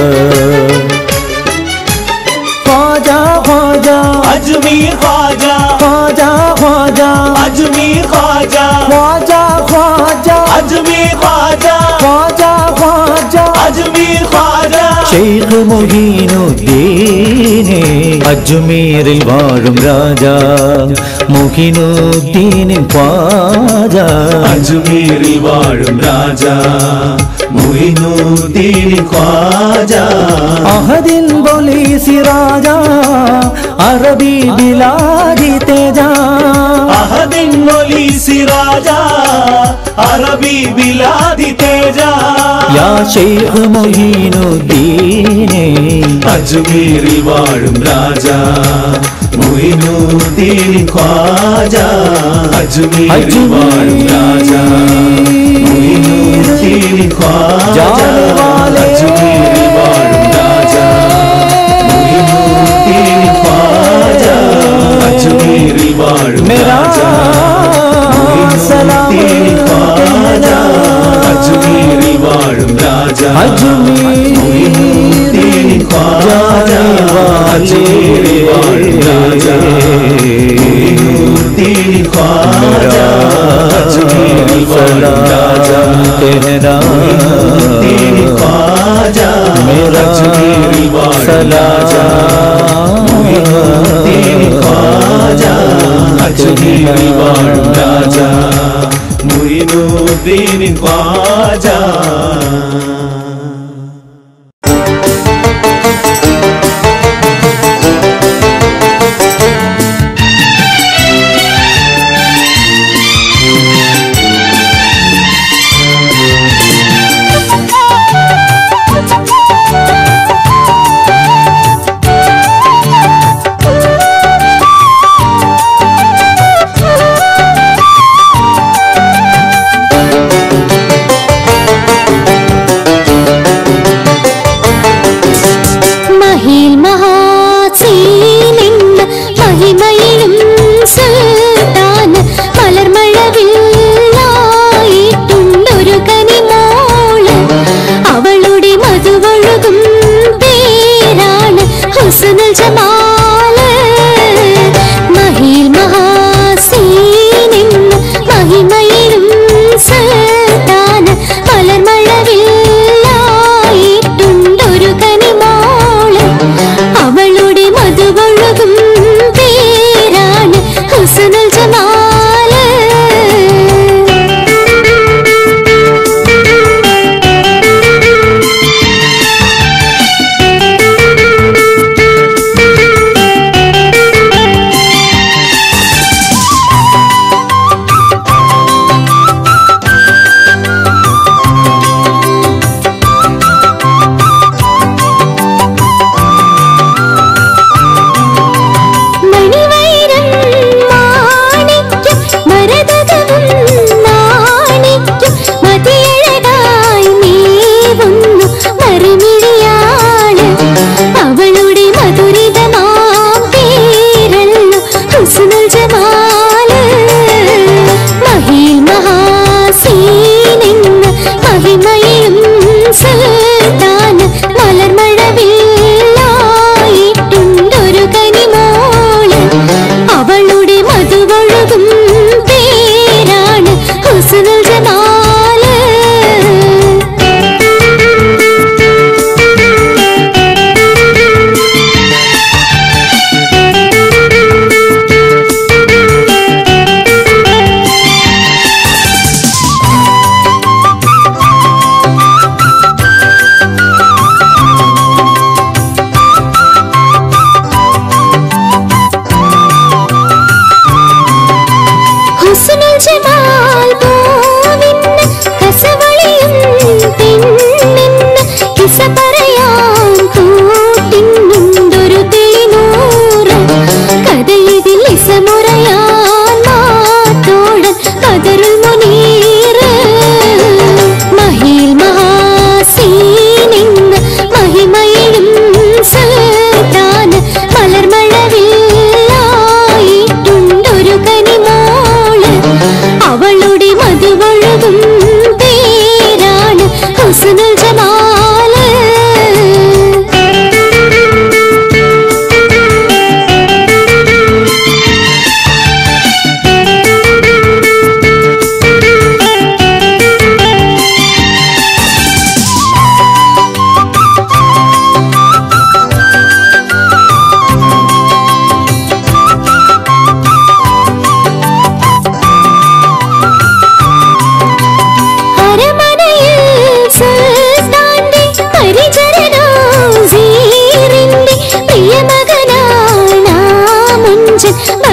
ख्वाजा ख्वाजा अजमीर ख्वाजा ख्वाजा ख्वाजा अजमीर ख्वाजा ख्वाजा ख्वाजा अजमीर ख्वाजा ख्वाजा ख्वाजा अजमीर ख्वाजा ഷെയ്ഖ് മൊഹീനുദ്ദീനെ അജ്മീറിൽ വാഴും രാജ മൊഹീനുദ്ദീനിൻ ഖ്വാജ അജ്മീരിൽ വാഴും രാജ മൊയ്നുദ്ദീൻ ഖ്വാജ അഹദിൻ ബൊലി സിറാജ അറബി ബിലാദി തേജ അഹദിൻ മൊലി സിറാജ അറബി ബിലാദി തേജ യാ ഷെയ്ഖ് മൊഹീനുദ്ദീനെ അജ്മീരിൽ വാഴും രാജ മൊയ്നുദ്ദീൻ ഖ്വാജ അജ്മീരിൽ വാഴും രാജ മൊയ്നുദ്ദീൻ ഖ്വാജ അജ്മീരിൽ വാഴും രാജ മൊയ്നുദ്ദീൻ ഖ്വാജ അജ്മീരിൽ വാഴും मेरा രാജ സലാം മൊയ്നുദ്ദീൻ ഖ്വാജ അജ്മീരിൽ വാഴും രാജ മൊയ്നുദ്ദീൻ ഖ്വാജ അജ്മീരിൽ വാഴും രാജ മൊയ്നുദ്ദീൻ ഖ്വാജ അജ്മീരിൽ വാഴും രാജ तेरा മൊയ്നുദ്ദീൻ ഖ്വാജ मेरा അജ്മീരിൽ വാഴും രാജ മൊയ്നുദ്ദീൻ ഖ്വാജ അജ്മീരിൽ വാഴും രാജ മൊയ്നുദ്ദീൻ ഖ്വാജ മഹിൽ മഹാസീനിന്ന് മഹിമയിലും സുൽത്താൻ മലർമഴവില്ലായിട്ടുണ്ടൊരു കനിമോള് അവളുടെ മധുവൊഴുകും പേരാണ് ഹുസനുൽ ജമാല് മഹിൽ മഹാസീനിന്ന് മഹിമയിലും സുൽത്താൻ മലർമഴവില്ലായിട്ടുണ്ടൊരു കനിമോള് അവളുടെ മധുവൊഴുകും പേരാണ് ഹുസനുൽ ജമാല്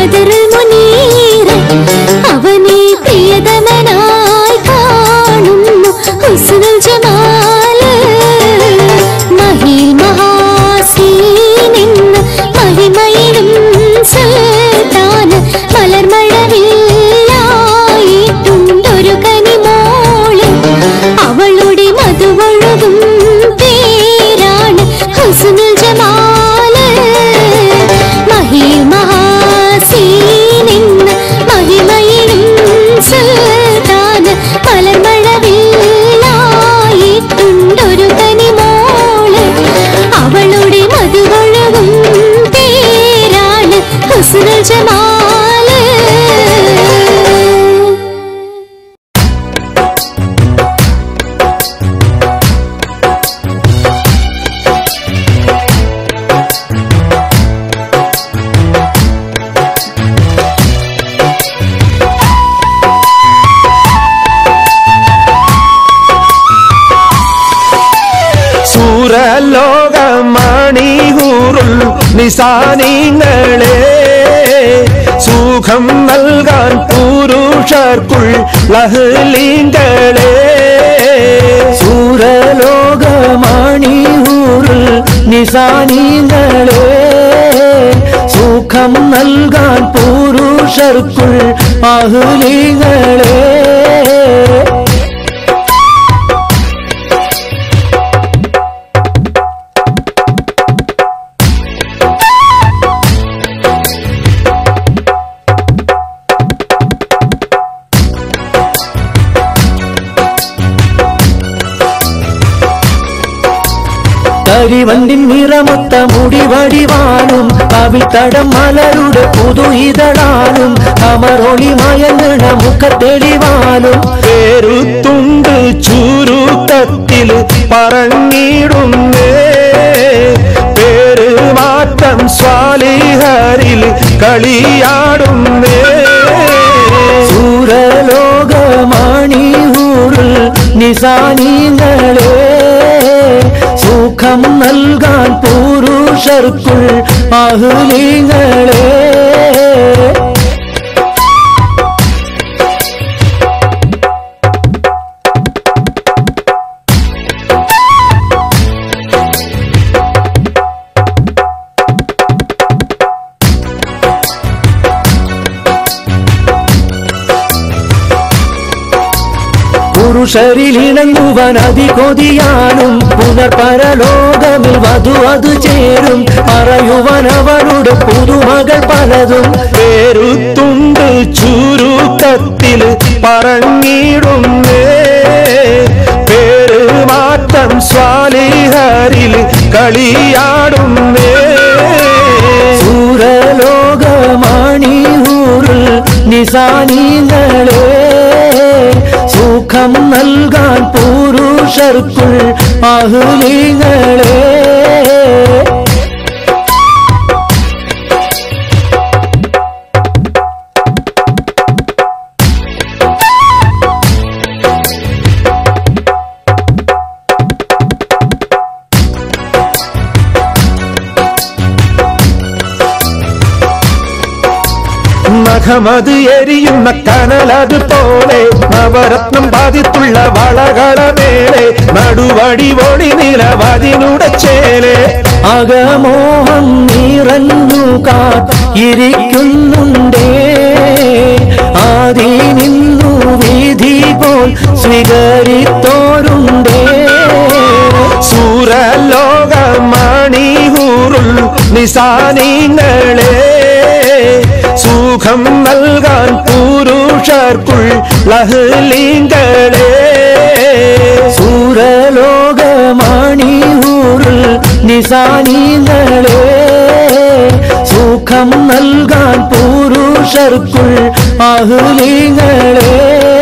ബദറുൽ മുനീർ അവനെ പ്രിയതമനായി കാണുന്നു ഹുസ്നുൽ ജമാല് മഹിൽ മഹാസീനെന്ന് മഹിമയിലും സുൽത്താന് മലർമഴവില്ലായിട്ടുണ്ടൊരു കനിമോള് അവളുടെ മധുവൊഴുകും പേരാണ് ഹുസ്നുൽ ജമാല് മഹിൽ മഹാസീനെന്ന് മഹിമയിലും സുൽത്താന് മലർമഴവില്ലായിട്ടുണ്ടൊരു കനിമോള് അവളുടെ മധുവൊഴുകും പേരാണ് ഹുസ്നുൽ ജമാല് സൂരലോകമണികൂറുൾ നിസാനിങ്ങളെ സുഖം നൽകാൻ പുരുഷർക്കുൾ ലഹ്ലിങ്ങളെ സൂരലോകമാണിയൂറിൽ നിസാനീങ്ങളെ സുഖം നൽകാൻ പുരുഷർക്കുൾ അഹ്ലിങ്ങളെ കരിവണ്ടിൻ നിറമൊത്ത മുടിവടിവാനും കവിത്തടം മലരുടെ പുതു ഇതളാനും അമറൊളി മയങ്ങണ മുഖത്തെളിവാനും പേരുത്തുണ്ട് ചുരുക്കത്തിൽ പറഞ്ഞിടുന്നേ പേര് മാറ്റം സ്വാലിഹരിൽ കളിയാടുന്നേ സൂരലോകമാണിയൂറിൽ നിസാനീങ്ങളെ സുഖം നൽകാൻ പുരുഷർക്കുൾ അഹ്ലിങ്ങളെ പുരുഷരിലിണങ്ങുവൻ അതികൊതിയാനും പുനർപരലോകമിൽ വധു അത് ചേരും പറയുവൻ അവളുടെ പുതുമകൾ പലതും പേരുത്തുണ്ട് ചുരുക്കത്തിൽ പറഞ്ഞിടുന്നേ പേര് മാറ്റം സ്വാലിഹരിൽ കളിയാടുന്നേ സൂരലോകമാണിയൂറിൽ നിസാനീങ്ങളെ സുഖം നൽകാൻ പുരുഷർക്കുൾ അഹ്ലിങ്ങളെ നഖമത് എരിയുന്ന കനലത് പോലെ നവരത്നം ബാധിത്തുള്ള വളകളമേലെ നടുവടി ഒളി നിലവതിനുടച്ചേലെ അകമോഹം നിറഞ്ഞു കാത്തിരിക്കുന്നുണ്ടേ ആദി നിന്നു വിധി പോൽ സ്വീകരിത്തോരുണ്ടേ സൂരലോകമണികൂറുൾ നിസാനിങ്ങളെ സുഖം നൽകാൻ പുരുഷർക്കുൾ ലഹ്ലിങ്ങളെ സൂരലോകമാണിയൂറിൽ നിസാനീങ്ങളെ സുഖം നൽകാൻ പുരുഷർക്കുൾ അഹ്ലിങ്ങളെ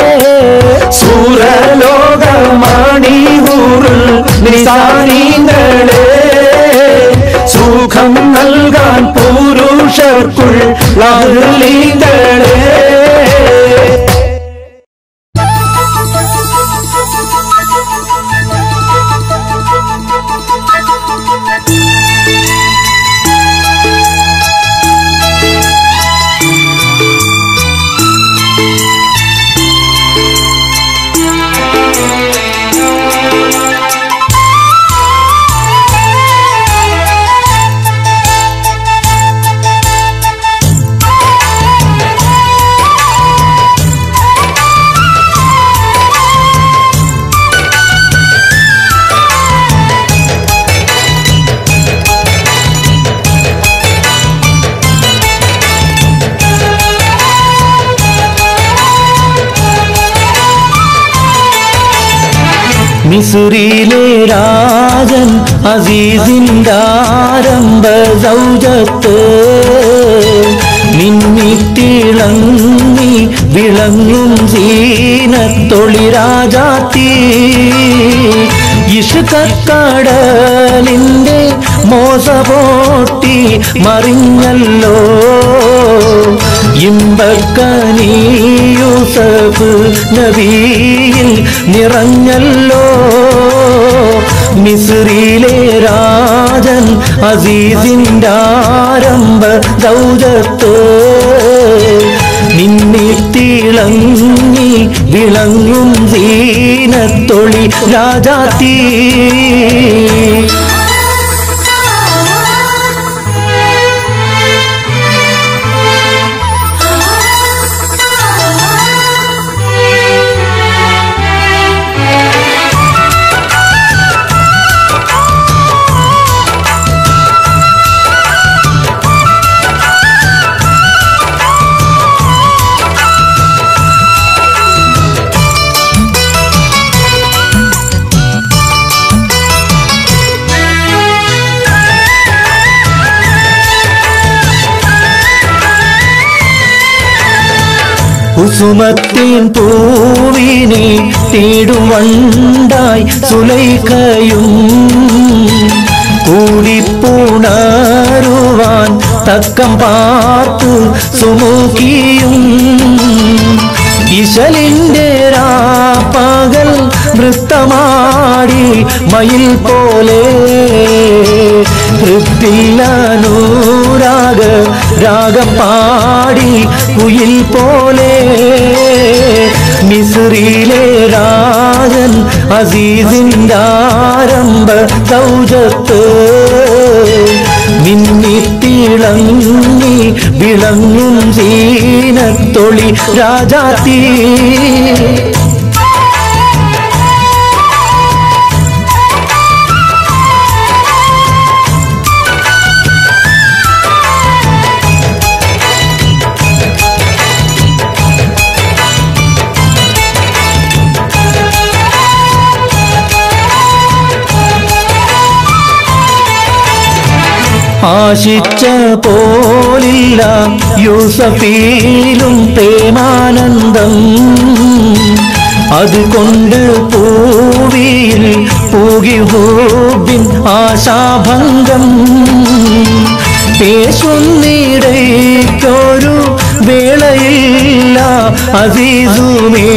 സൂരലോകമണികൂറുൾ നിസാനിങ്ങളെ സുഖം നൽകാൻ പുരുഷർക്കുൾ ലഹ്ലിങ്ങളെ Thank you. മിസുറിയിലെ രാജൻ അസീസിൻ്റെ ആരംഭ സൗജത്ത് മിന്നിത്തിളങ്ങി വിളങ്ങും സീനത്തൊളി രാജാത്തി ഇഷുക്കടലിൻ്റെ മോസപോട്ടി മറിഞ്ഞല്ലോ ഇമ്പക്കനീ യൂസഫ് നബിയിൽ നിറഞ്ഞല്ലോ മിസ്രിയിലെ രാജൻ അസീസിൻ്റെ ആരംഭ ദൗജത്ത് മിന്നിത്തിളങ്ങി വിളങ്ങും സീനത്തൊളി രാജാത്തീ കുസുമത്തിൻ പൂവിനെ തേടുവണ്ടായി സുലൈഖയും കൂടിപ്പുണരുവാൻ തക്കം പാർത്തു സുമുഖിയും ഇശലിൻ്റെ രാപ്പകൽ നൃത്തമാടി മയിൽ പോലെ ഹൃത്തിലൂരാഗ രാഗം പാടി കുയിൽ പോലെ മിസ്രിയിലെ രാജൻ അസീസിൻ്റെ ആരംഭ സൗജത്ത് മിന്നിത്തിളങ്ങി വിളങ്ങും സീനത്തൊളി രാജാത്തീ ആശിച്ച പോലില്ല യൂസഫീലും പ്രേമാനന്ദം അതുകൊണ്ട് പൂവിയിൽ പൂകി ഹൂബിൻ ആശാഭംഗം പേശുന്നിടയ്ക്കൊരു വേളയില്ല അസീസുമേ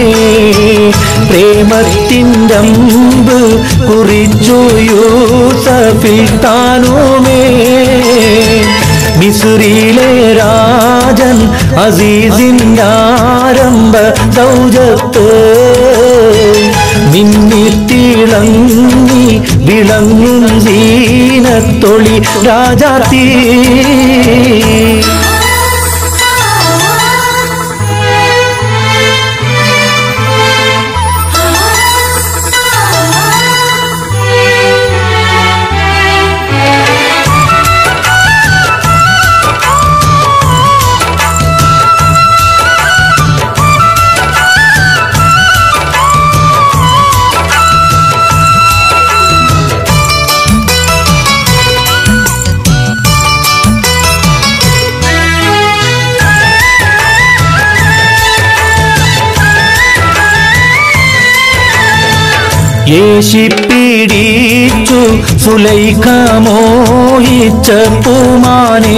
പ്രേമത്തിൻ്റെ അമ്പ് കുറിച്ചു യൂസഫിൽ താനുമേ മിസുറിയിലെ രാജൻ അസീസിൻ്റെ ആരംഭ സൗജത്ത് മിന്നിത്തിളങ്ങി വിളങ്ങും സീനത്തൊളി രാജാത്തീ യേശിപ്പിടിച്ചു സുലൈഖ മോഹിച്ച പൂമാനേ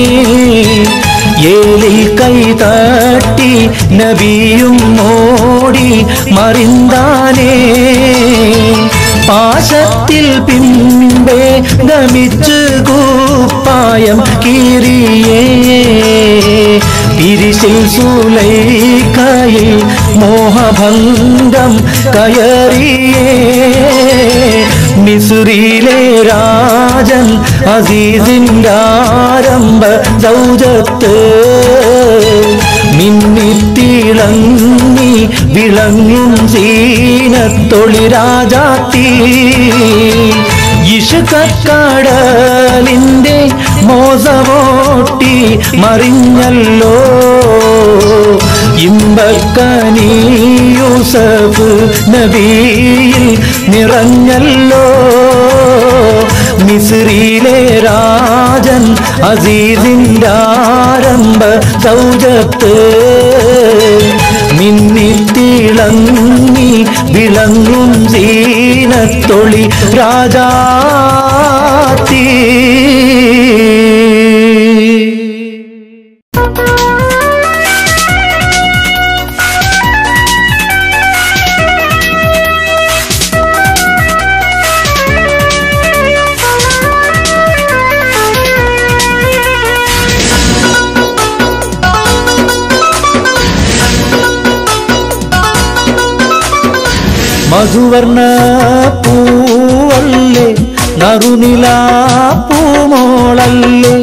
ഏലിൽ കൈ തട്ടി നബിയും മോടി മറിന്താനേ പാശത്തിൽ പിമ്പേ ഗമിച്ച് കൂപ്പായം കീറിയേ തിരിശിൽ സുലൈഖയിൽ മോഹഭംഗം കയറിയേ മിസുറിയിലെ രാജൻ അസീസിൻ്റെ ആരംഭ സൗജത്ത് മിന്നിത്തിളങ്ങി വിളങ്ങും സീനത്തൊളി രാജാത്തീ ഇഷുക്കടലിൻ്റെ മോസമോട്ടി മറിഞ്ഞല്ലോ ഇമ്പക്കനീ യൂസഫ് നബിയിൽ നിറഞ്ഞല്ലോ മിസ്രിയിലെ രാജൻ അസീസിൻ്റെ ആരംഭ സൗജത്ത് മിന്നിത്തിളങ്ങി വിളങ്ങും സീനത്തൊളി രാജാത്തീ മധുവർണ പൂവല്ലേ നറുനില പൂമോളല്ലേ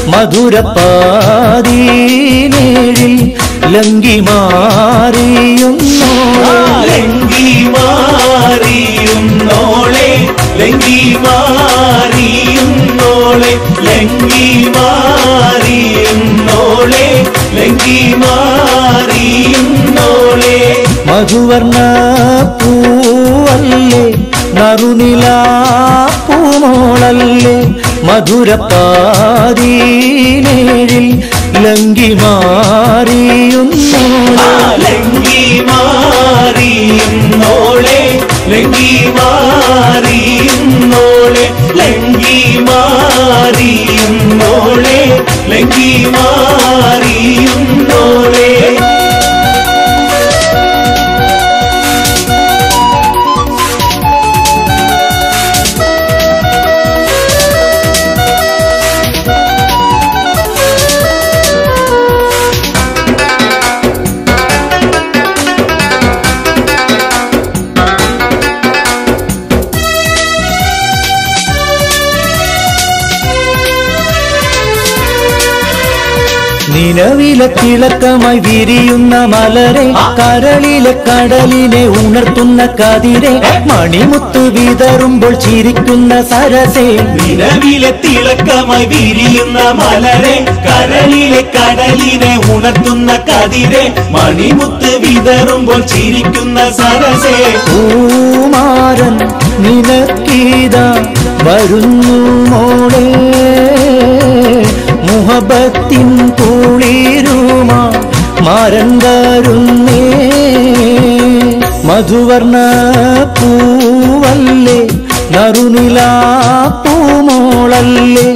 മധുരപ്പാതീനേഴിൽ ലങ്കി മാറിയുന്നോളെ ലങ്കി മാറിയും നോളെ ലങ്കി മാറിയും നോളെ ലങ്കി മാറിയും നോളെ ലങ്കി മാറിയും നോളെ മധുവർണ പൂവല്ലേ നറുനില പൂമോളല്ലേ മധുരപ്പാതീനേഴിൽ ലങ്കി ആ മാറിയുന്നോളെ ലങ്കി മാറിയും നോളെ ലങ്കി മാറിയും നോളെ ലങ്കി മാറിയും നോളെ ലങ്കി മാറിയും നോളെ നിലവിലെ തിളക്കമായി വിരിയുന്ന മലരെ കരളിലെ കടലിനെ ഉണർത്തുന്ന കതിരെ മണിമുത്ത് വിതറുമ്പോൾ ചിരിക്കുന്ന സരസേ നിലവിലെ തിളക്കമായി വിരിയുന്ന മലരെ കരളിലെ കടലിനെ ഉണർത്തുന്ന കതിരെ മണിമുത്ത് വിതറുമ്പോൾ ചിരിക്കുന്ന സരസേ പൂമാരൻ നിനക്കീത വരുന്നു മോളെ മുഹബത്തിൻ കുളിരുമാ മാരൻ വരുന്നേ മധുവർണ പൂവല്ലേ നറുനില പൂമോളല്ലേ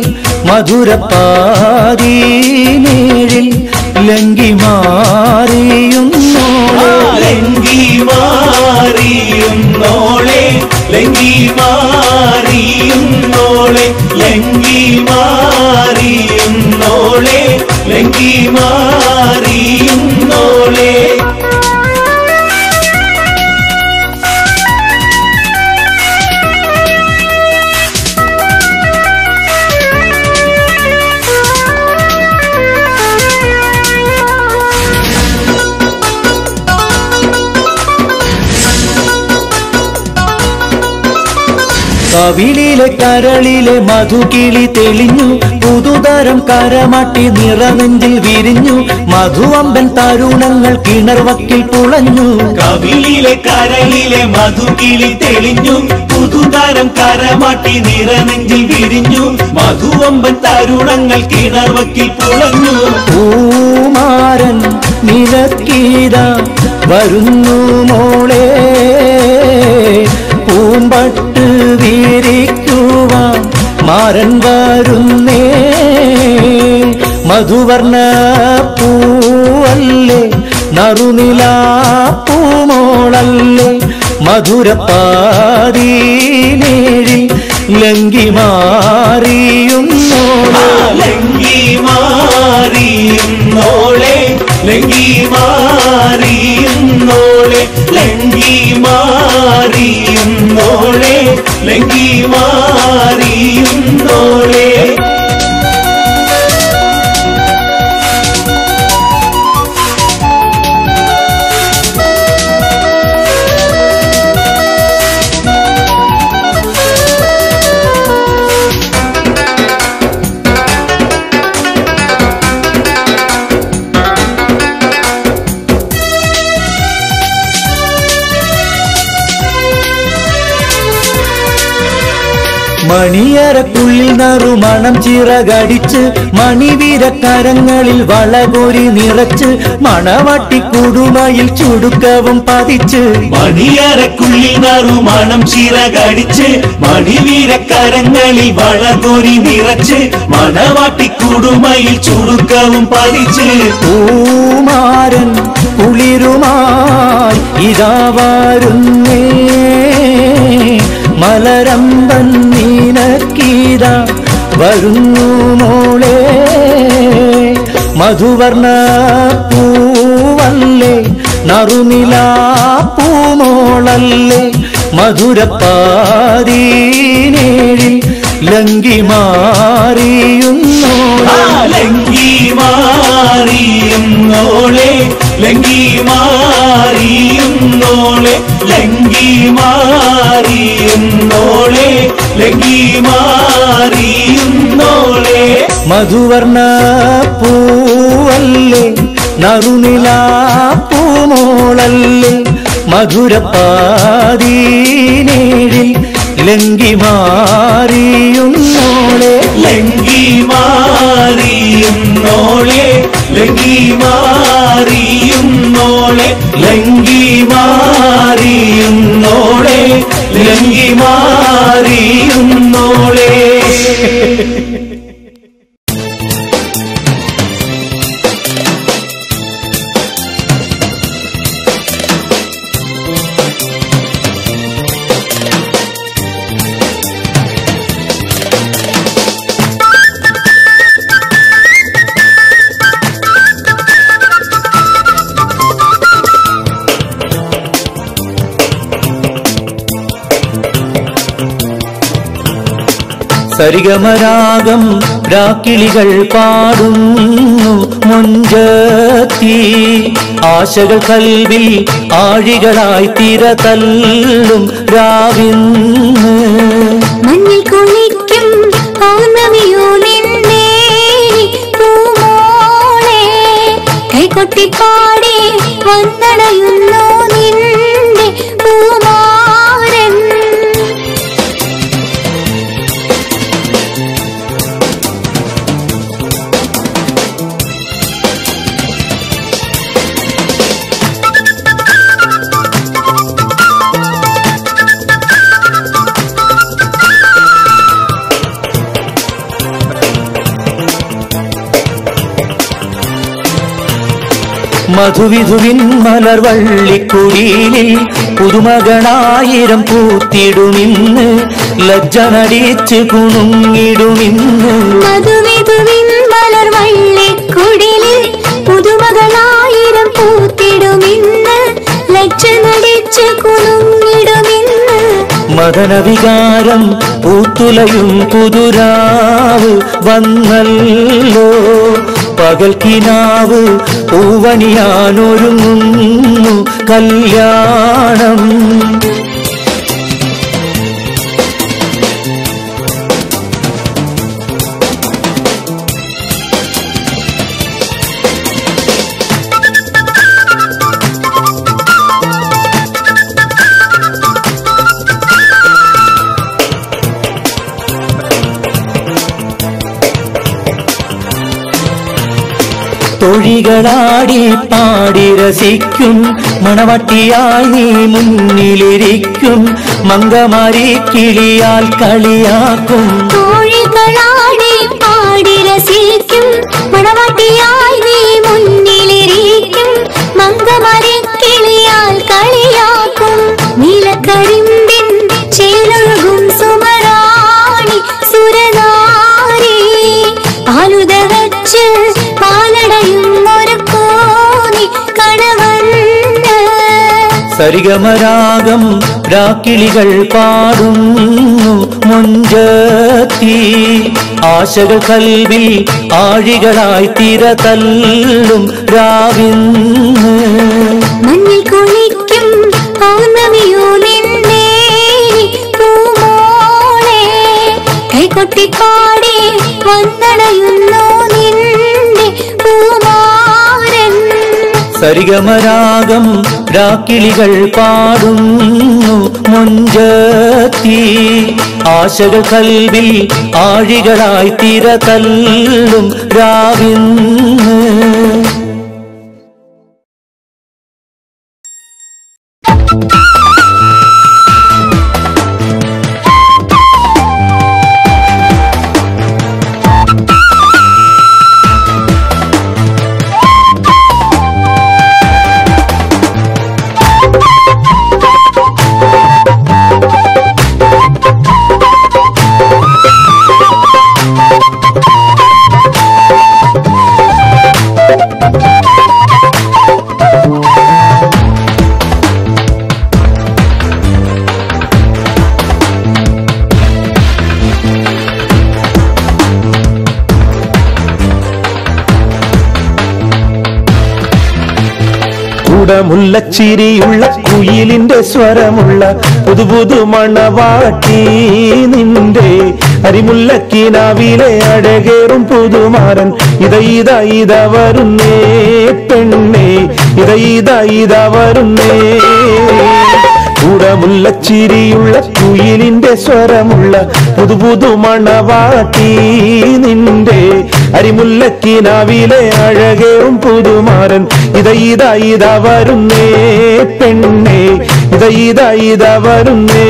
മധുരപ്പാതീനേഴിൽ ലങ്കി മാറിയുന്നോളെ ലങ്കി മാറിയും നോളെ ലങ്കി മാറിയും നോളെ ലങ്കി മാറിയും നോളെ ലങ്കി മാറിയും നോളെ കവിളിലെ കരളിലെ മധുകിളി തെളിഞ്ഞു പുതുതരം കരമട്ടി നിറനെഞ്ചിൽ വിരിഞ്ഞു മധുവമ്പൻ തരുണങ്ങൾ കിണർവക്കിൽ പുളഞ്ഞു കവിളിലെ കരളിലെ മധുകിളി തെളിഞ്ഞു പുതുതരം കരമാട്ടി നിറനെഞ്ചിൽ വിരിഞ്ഞു മധുവമ്പൻ തരുണങ്ങൾ കിണർവക്കിൽ പുളഞ്ഞു പൂമാരൻ നിലക്കീത വരുന്നു മോളെ പൂമ്പട്ട് വീരിക്കുവാൻ മാരൻ വരുന്നേ മധുവർണ പൂവല്ലേ നറുനില പൂമോളല്ലേ മധുരപ്പാതീനേഴിൽ ലങ്കി മാറിയുന്നോളെ ലങ്കി മാറിയും നോളെ ലങ്കി മാറിയും നോളെ ലങ്കി മാറിയും നോളെ ലങ്കി മാറിയും നോളെ മണിയറക്കുള്ളിൽ നറുമണം ചിറകടിച്ച് മണിവീരക്കരങ്ങളിൽ വളകൊരി നിറച്ച് മണവട്ടി കുടുമയിൽ ചുടുക്കവും പതിച്ച് മണിയറക്കുള്ളിൽ നറുമണം ചിറകടിച്ച് മണിവീരക്കരങ്ങളിൽ വളകൊരി നിറച്ച് മണവാട്ടിക്കുടുമയിൽ ചുടുക്കവും പതിച്ച് പൂമാരൻ കുളിരുമായി ഇതാ വരുന്നേ മലരമ്പൻ നീനക്കീത വരുന്നു മോളെ മധുവർണ പൂവല്ലേ നറുനില പൂമോളല്ലേ മധുരപ്പാതീനേഴിൽ ലങ്കി മാറിയുന്നോളെ ആ ലങ്കി മാറിയുന്നോളെ ലങ്കി മാറിയുന്നോളെ ലങ്കി മാറിയുന്നോളെ ലങ്കി മാറിയുന്നോളെ മധുവർണ പൂവല്ലേ നറുനില പൂമോളല്ലേ മധുരപ്പാതീനേഴിൽ ലങ്കി മാറിയുന്നോളെ ലങ്കി മാറിയുന്നോളെ ലങ്കി മാറിയുന്നോളെ ലങ്കി മാറിയുന്നോളെ ലങ്കി മാറിയുന്നോളെ സരിഗമരാഗം രാക്കിളികൾ പാടുന്നു മുഞ്ചത്തി ആശകൾ കൽവിൽ ആഴികളായി തിര തല്ലും രാവിന്ന് മണ്ണിൽ കുളിക്കും പൗർണമിയോ നിന്നേ പൂമോളെ കൈകൊട്ടിപ്പാടി വന്നടയുന്നു നിന്റെ പൂമാരൻ മധുവിധുവിൻ മലർവള്ളിക്കുടിയിൽ പുതുമകളായിരം പൂത്തിടുമിന്ന് ലജ്ജ നടിച്ച് കുണുങ്ങിടുമിന്ന് മധുവിധുവിൻ മലർ വള്ളിക്കുടിലിൽ പുതുമകളായിരം പൂത്തിടുമിന്ന് ലജ്ജ നടിച്ച് കുണുങ്ങിടുമിന്ന് മദനവികാരം പൂത്തുലയും പുതുരാവ് വന്നല്ലോ പകൽക്കിനാവ് പൂവണിയാനൊരുങ്ങുന്നു കല്യാണം തൊഴികളാടി പാടി രസിക്കും മണവട്ടിയായി നീ മുന്നിലിരിക്കും മങ്കമാരി കിളിയാൽ കളിയാക്കും തോഴികളാടി പാടി രസിക്കും മണവാട്ടിയായി നീ മുന്നിലിരിക്കും മങ്കമരി കിളിയാൽ കളിയാക്കും നീലക്കരിമ്പിൻ ചേലൊഴുകും സുമറാണി സുരനാരി പാലുത വച്ച് പാലടയും ഒരു കോനി കണവന്ന് സരിഗമരാഗം രാക്കിളികൾ പാടുന്നു മുഞ്ചത്തി ആശകൾ കൽവിൽ ആഴികളായി തിര തല്ലും രാവിന്ന് മണ്ണിൽ കുളിക്കും പൗർണമിയോ നിന്നേ പൂമോളെ കൈകൊട്ടിപ്പാടി വന്നടയുന്നു നിന്റെ പൂമാരൻ സരിഗമരാഗം രാക്കിളികൾ പാടുന്നു മൊഞ്ചത്തി ആശകൾ കൽവിൽ ആഴികളായി തിര തല്ലും രാവിന്ന് കുടമുള്ള ചിരിയുള്ള കുയിലിന്റെ സ്വരമുള്ള പുതു പുതു മണവാട്ടി നിന്റെ അരിമുല്ലക്കിനാവിലെ അഴകേറും പുതുമാരൻ ഇത ഇത ഇത വരുന്നേ പെണ്ണേ ഇത ഇത ഇത വരുന്നേ കൂടമുള്ള ചിരിയുള്ള കുയിലിന്റെ സ്വരമുള്ള പുതു പുതു മണവാട്ടി നിന്റെ അരിമുല്ലക്കിനാവിലെ അഴകേറും പുതുമാരൻ ഇത ഇത ഇത വരുന്നേ പെണ്ണേ ഇത ഇത ഇത വരുന്നേ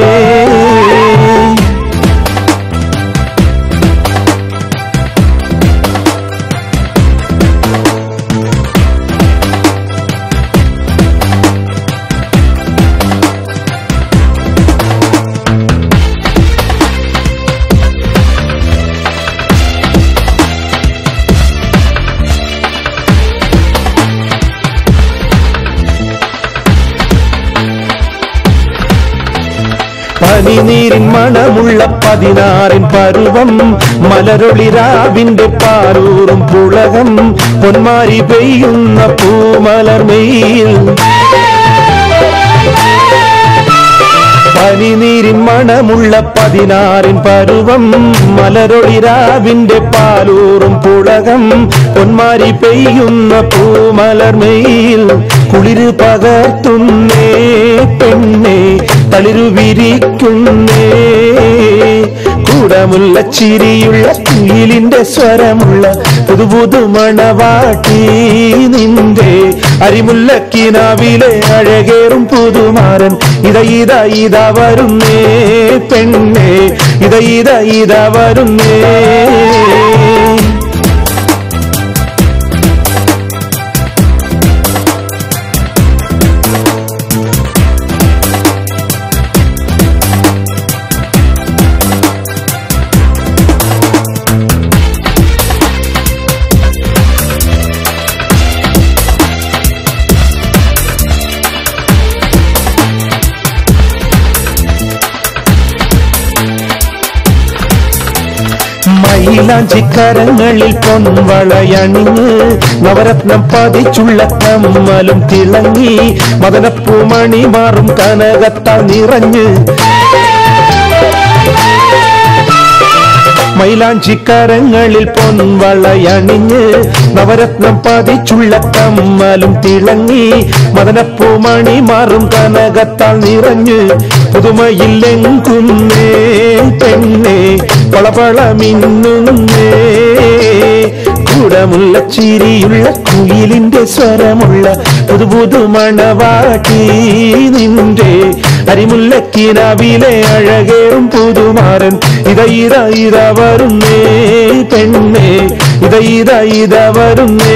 പനിനീരിൻ മണമുള്ള പതിനാറിൻ പരുവം മലരൊളിരാവിന്റെ പാരൂറും പുളകം പൊന്മാരി പെയ്യുന്ന പൂമലർമെയിൽ പനിനീരിൻ മണമുള്ള പതിനാറിൻ പരുവം മലരൊളിരാവിന്റെ പാലൂറും പുളകം പൊന്മാരി പെയ്യുന്ന പൂമലർമെയിൽ കുളിര് പകർത്തുന്നേ പെണ്ണേ തളിരു വിരിക്കുന്നേ കൂടമുള്ള ചിരിയുള്ള കുയിലിന്റെ സ്വരമുള്ള പുതു പുതു മണവാട്ടി നിന്റെ അരിമുല്ലക്കിനാവിലെ അഴകേറും പുതുമാരൻ ഇത ഇത ഇത വരുന്നേ പെണ്ണേ ഇത ഇത ഇത വരുന്നേ മൈലാഞ്ചിക്കരങ്ങളിൽ പൊൻവളയണിഞ്ഞ് നവരത്നം പതിച്ചുള്ള കമ്മലും തിളങ്ങി മദനപ്പൂമണി മാറും കനകത്താൽ നിറഞ്ഞ് മൈലാഞ്ചിക്കരങ്ങളിൽ പൊൻവളയണിഞ്ഞ് നവരത്നം പതിച്ചുള്ള കമ്മലും തിളങ്ങി മദനപ്പൂമണി മാറും കനകത്താൽ നിറഞ്ഞ് പുതുമയില്ലെങ്കുന്നേ പെണ്ണേ പളപള മിന്നുന്നേ കൂടമുള്ള ചിരിയുള്ള കുയിലിന്റെ സ്വരമുള്ള പുതു പുതു മണവാട്ടി നിന്റെ അരിമുല്ലക്കിനാവിലെ അഴകേറും പുതുമാരൻ ഇത ഇത ഇത വരുന്നേ പെണ്ണേ ഇത ഇത ഇത വരുന്നേ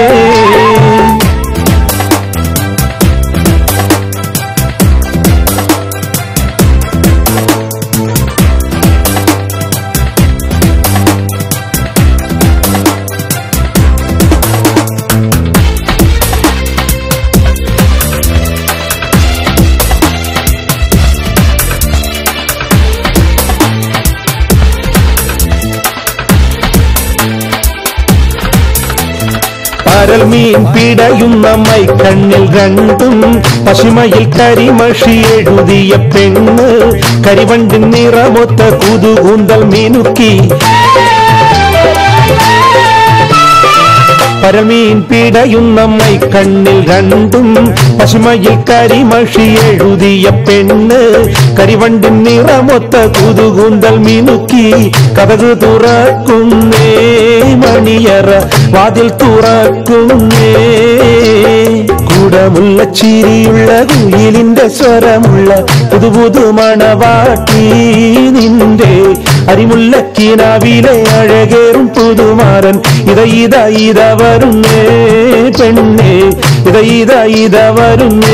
പരൽ മീൻ പിടയുന്ന മൈക്കണ്ണിൽ രണ്ടും പശുമയിൽ കരിമഷി എഴുതിയ പെണ്ണ് കരിവണ്ടിൻ നിറമൊത്ത കുതുകൂന്തൽ മിനുക്കി പരമീൻ പിടയുന്ന മൈക്കണ്ണിൽ രണ്ടും പശുമയിൽ കരിമഷി എഴുതിയ പെണ്ണ് കരിവണ്ടിൻ നിറമൊത്ത കുതുകൂന്തൽ മിനുക്കി കഥക് തുറക്കുന്നേ മണിയറ വാതിൽ തുറക്കുന്നേ കൂടമുള്ള ചിരിയുള്ള കുയിലിന്റെ സ്വരമുള്ള പുതുപുതു മണവാട്ടി നിന്റെ അരിമുള്ള കിനാവിലെ അഴകേറും പുതുമാരൻ ഇത ഇത ഇത വരുന്നേ പെണ്ണേ ഇത ഇത ഇത വരുന്നേ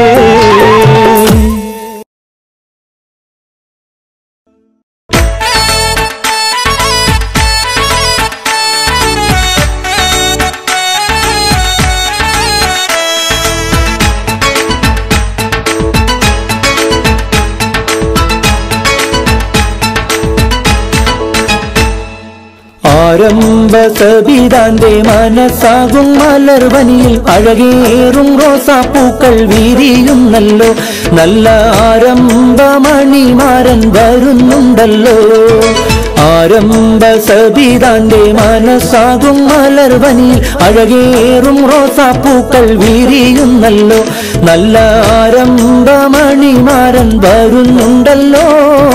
ആരംഭ സബിതാന്റെ മനസ്സാകും മലർവനിയിൽ അഴകേറും റോസാപ്പൂക്കൾ വീരിയുന്നല്ലോ നല്ല ആരംഭമണിമാരൻ വരുന്നുണ്ടല്ലോ ആരംഭ സബിതാന്റെ മനസ്സാകും മലർവനിയിൽ അഴകേറും റോസാപ്പൂക്കൾ വീരിയുന്നല്ലോ നല്ല ആരംഭമണിമാരൻ വരുന്നുണ്ടല്ലോ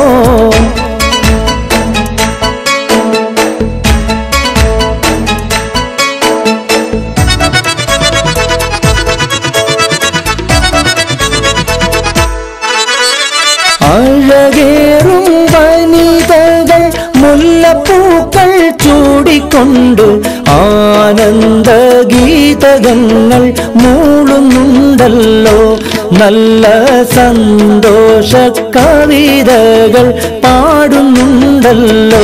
അഴകേറും വനിതകൾ മുല്ലപ്പൂക്കൾ ചൂടിക്കൊണ്ട് ആനന്ദ ഗീതകങ്ങൾ മൂളുന്നുണ്ടല്ലോ നല്ല സന്തോഷ കവിതകൾ പാടുന്നുണ്ടല്ലോ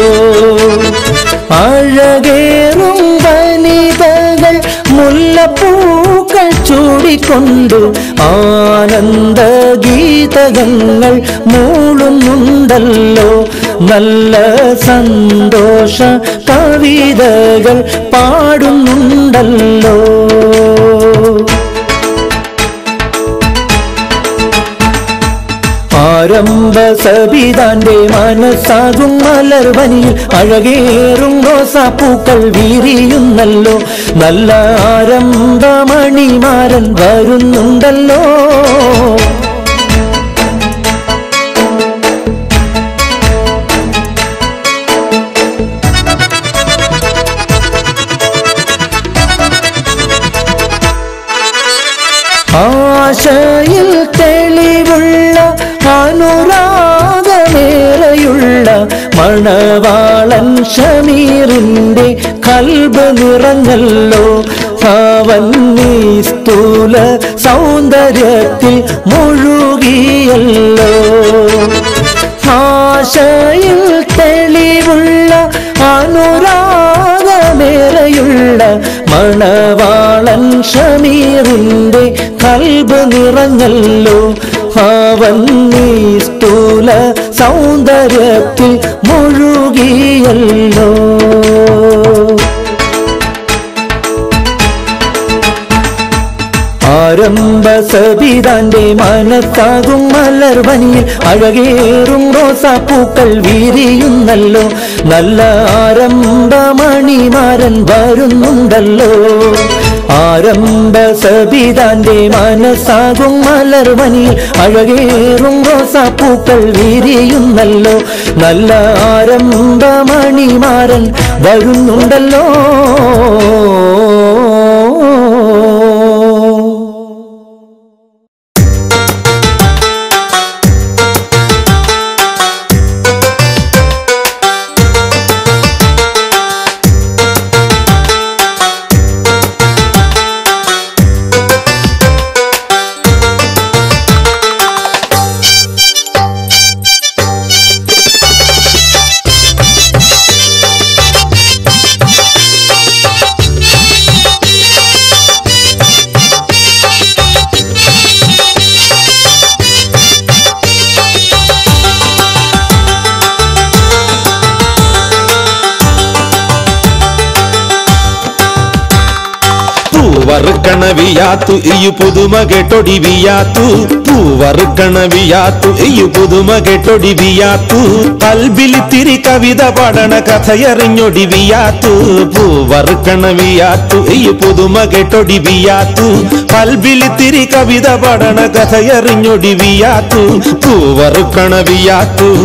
അഴകേറും വനിതകൾ മുല്ലപ്പൂക്കൾ ചൂടിക്കൊണ്ടു ആനന്ദ ഗീതകങ്ങൾ മൂളുന്നുണ്ടല്ലോ നല്ല സന്തോഷ കവിതകൾ പാടുന്നുണ്ടല്ലോ ആരംഭ സബിതാന്റെ മനസ്സാകും മലർവനിയിൽ അഴകേറും റോസാപ്പൂക്കൾ വീരിയുന്നല്ലോ നല്ല ആരംഭമണിമാരൻ വരുന്നുണ്ടല്ലോ ആശയിൽ തെളിവുള്ള അനുരാഗമേറെയുള്ള മണവാളൻ ഷമീറിന്റെ കൽബ് നിറഞ്ഞല്ലോ അവൻ നീ സ്ഥൂല സൗന്ദര്യത്തിൽ മുഴുകിയല്ലോ ആശയിൽ തെളിവുള്ള അനുരാഗമേറെയുള്ള മണവാളൻ ഷമീറിന്റെ കൽബ് നിറഞ്ഞല്ലോ അവൻ നീ സ്ഥൂല സൗന്ദര്യത്തിൽ മുഴുകിയല്ലോ ആരംഭ സബിതാന്റെ മനസ്സാകും മലർവനിയിൽ അഴകേറും റോസാപ്പൂക്കൾ വീരിയുന്നല്ലോ നല്ല ആരംഭമണിമാരൻ വരുന്നുണ്ടല്ലോ ആരംഭ സബിതാന്റെ മനസ്സാകും മലർവനിയിൽ അഴകേറും റോസാപ്പൂക്കൾ വീരിയുന്നല്ലോ നല്ല ആരംഭമണിമാരൻ വരുന്നുണ്ടല്ലോ ും പൂവറുക്കണവിയാത്തു ഇയു പുതുമ കെട്ടൊടിവിയാത്തു പൂവറുക്കണവിയാത്തു ഇയു പുതുമ കെട്ടൊടിവിയാത്തു കൽബിലിത്തിരി കവിത പഠന കഥയറിഞ്ഞൊടിവിയാത്തു പൂവറുക്കണവിയാത്തു ഇയു പുതുമ കെട്ടൊടിവിയാത്തു കൽബിലിത്തിരി കവിത പഠന കഥയറിഞ്ഞൊടിവിയാത്തു പൂവറുക്കണവിയാത്തു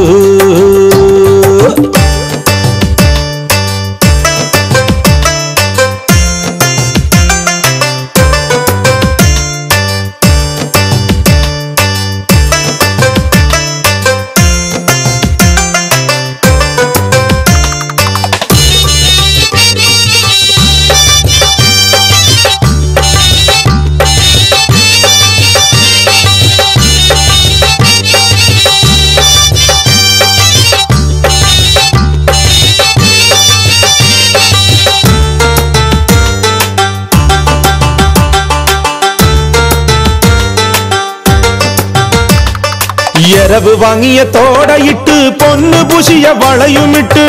എരവ് വാങ്ങിയ തോടയിട്ട് പൊന്നു പൂശിയ വളയുമിട്ട്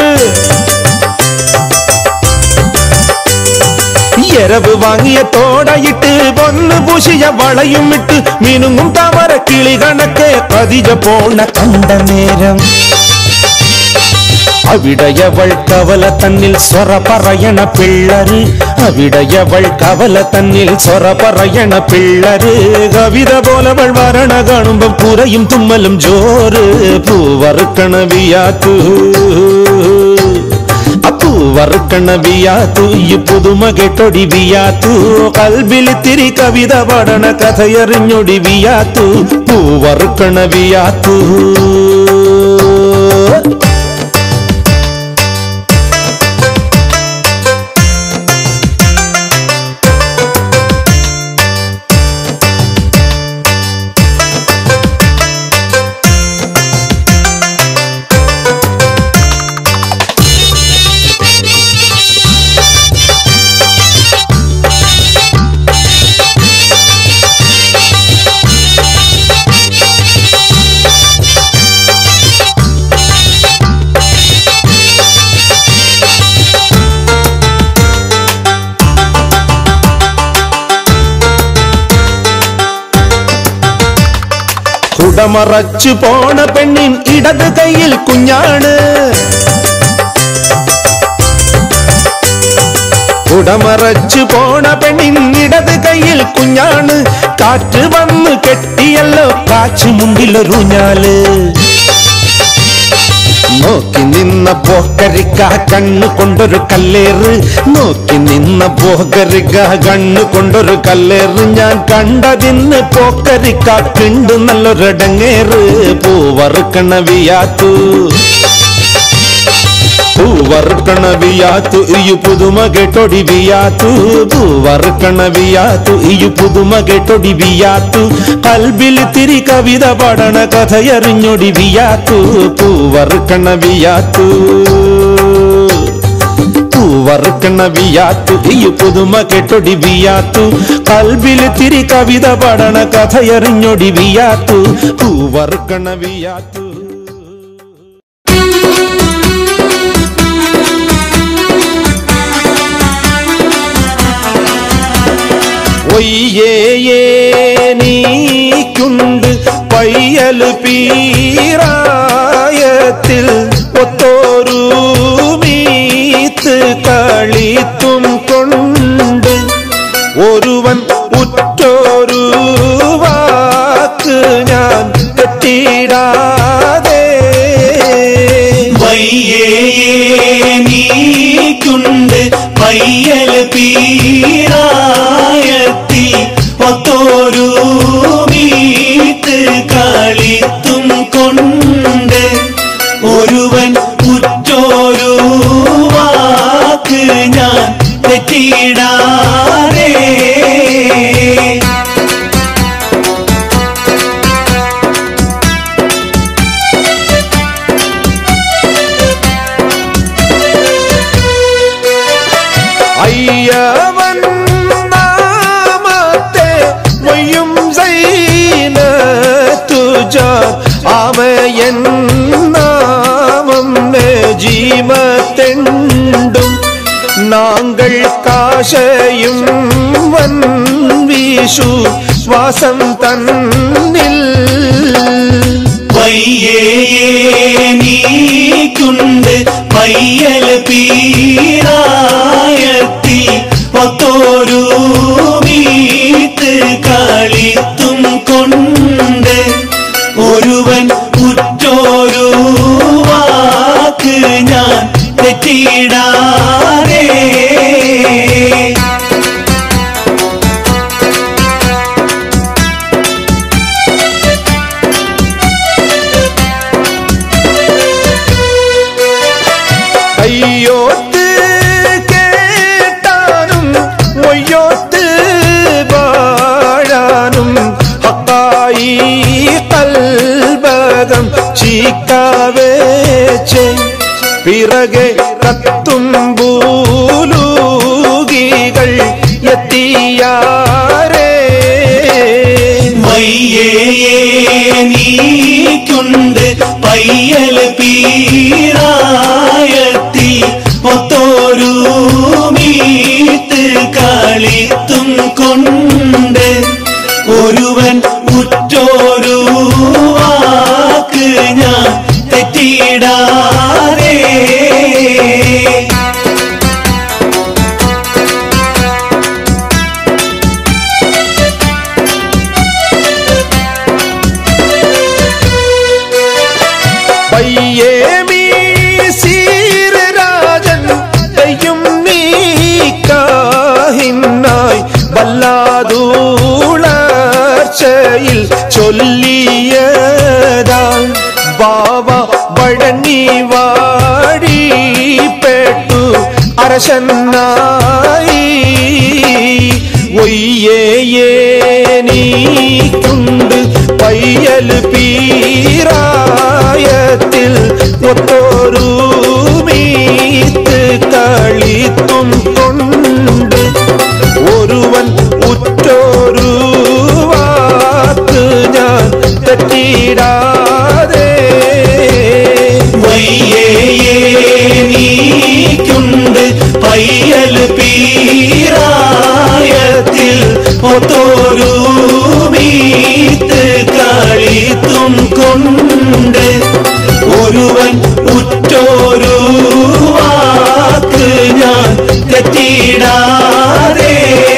എരവ് വാങ്ങിയ തോടയിട്ട് പൊന്നു പൂശിയ വളയുമിട്ട് മിനുങ്ങും താമര കിളി കണക്കെ പതിജ പോണ കണ്ട നേരം അവിടയവൾ കവല തന്നിൽ സ്വറ പറയണ പിള്ളര് അവിടയവൾ കവല തന്നിൽ സ്വറ പറയണ പിള്ളര് കവിത പോലവൾ വരണ കാണുമ്പം പുരയും തുമ്മലും ജോറ് പൂവറുക്കണ വിയാത്തു പൂവറുക്കണ വിയാത്തു ഈ പുതുമ കെട്ടൊടി വിയാത്തു കൽബിൽ തിരി കവിത പഠന കഥയറിഞ്ഞൊടി വിയാത്തു പൂവറുക്കണ വിയാത്തു കുടമറച്ചു പോണ പെണ്ണിൻ ഇടത് കൈയിൽ കുഞ്ഞാണ് കുടമറച്ചു പോണ പെണ്ണിൻ ഇടത് കൈയിൽ കുഞ്ഞാണ് കാറ്റ് വന്ന് കെട്ടിയല്ലോ കാച്ചു മുണ്ടിലൊരുഞ്ഞാല് നോക്കി നിന്ന പോക്കരിക്ക കണ്ണു കൊണ്ടൊരു കല്ലേറ് നോക്കി നിന്ന പോക്കരിക്ക കണ്ണു കൊണ്ടൊരു കല്ലേറ് ഞാൻ കണ്ടതിന്ന് പോക്കരിക്ക കിണ്ടു നല്ലൊരടങ്ങേറ് പൂവറുക്കണ വിയാത്തു പൂവറുക്കണ വിയാത്തു ഇയു പുതുമ കെട്ടൊടി വിയാത്തു പൂവറുക്കണ വിയാത്തു ഇയു പുതുമ കെട്ടൊടി വിയാത്തു കൽബിൽ തിരി കവിത പഠന കഥയറിഞ്ഞൊടി വിയാത്തു പൂവറുക്കണ വിയാത്തു പൂവറുക്കണ വിയാത്തു ഇയു പുതുമ കെട്ടൊടി വിയാത്തു കൽബിൽ തിരി കവിത പഠന കഥയറിഞ്ഞൊടി വിയാത്തു പൂവറുക്കണ വിയാത്തു ഒയ്യേ നീക്കുണ്ട് പയ്യല് പീറായത്തിൽ ഒത്തോരു മീത്ത് കളിത്തും കൊണ്ട് ഒരുവൻ ഉറ്റോരു വാക്ക് ഞാൻ തെറ്റിടാതെ വയ്യേ നീക്കുണ്ട് പയ്യൽ പീരായത്തി ഒത്തോരു വീട്ട് കളിത്തും കൊണ്ട് ഒരുവൻ ഉറ്റോരു വാക്ക് ഞാൻ തെറ്റിടാതെ അയ്യവൻ നാമത്തെ മൊയ്യും സൈന തുജ ആമയൻ നാമം ജീമത്തെണ്ടും നാങ്കൾ കാ ആശയും വൻ വീശു വാസം തന്നിൽ പയ്യേ നീക്കുണ്ട് പയ്യൽ പീരായത്തി ഒത്തോരു വീത്ത് കളിത്തും കൊണ്ട് ഒരുവൻ ഉറ്റോരു വാക്ക് ഞാൻ തെറ്റിടാറേ അയ്യോത്ത് കേട്ടാനും ഒയ്യോത്ത് വാഴാനും ഹക്കായി കൽബകം ചീക്കാവേച്ചെ പിറകെ കത്തും ഭൂലൂകികൾ എത്തിയാരേ വയ്യേ നീക്കുണ്ട് പയ്യൽ പീരായത്തി ഒത്തോരു മീത്ത് കളിത്തും കൊണ്ട് ഒരുവൻ ഉറ്റോരു വാക്ക് ഞാൻ തെറ്റിടാറേ പയ്യേമീ സീരരാജൻ കയ്യും നീക്കാഹിന്നായി വല്ലാതൂളർച്ചയിൽ ചൊല്ലിയതാ ബാവ വഴങ്ങി വാടിപ്പെട്ടു അരശന്നായി ഒയ്യേ നീക്കുണ്ട് പയ്യൽ പീരായത്തിൽ ഒത്തോരു മീത്ത് കളിത്തും കൊണ്ട് ഒരുവൻ ഉറ്റോരു വാക്ക് ഞാൻ തെറ്റിടാതെ വയ്യേ നീക്കുണ്ട് പയ്യൽ പീരായത്തിൽ ഒത്തോരു മീത്ത് കളിത്തും കൊണ്ട് ഒരുവൻ ഉറ്റോരു വാക്ക് ഞാൻ തെറ്റിടാറേ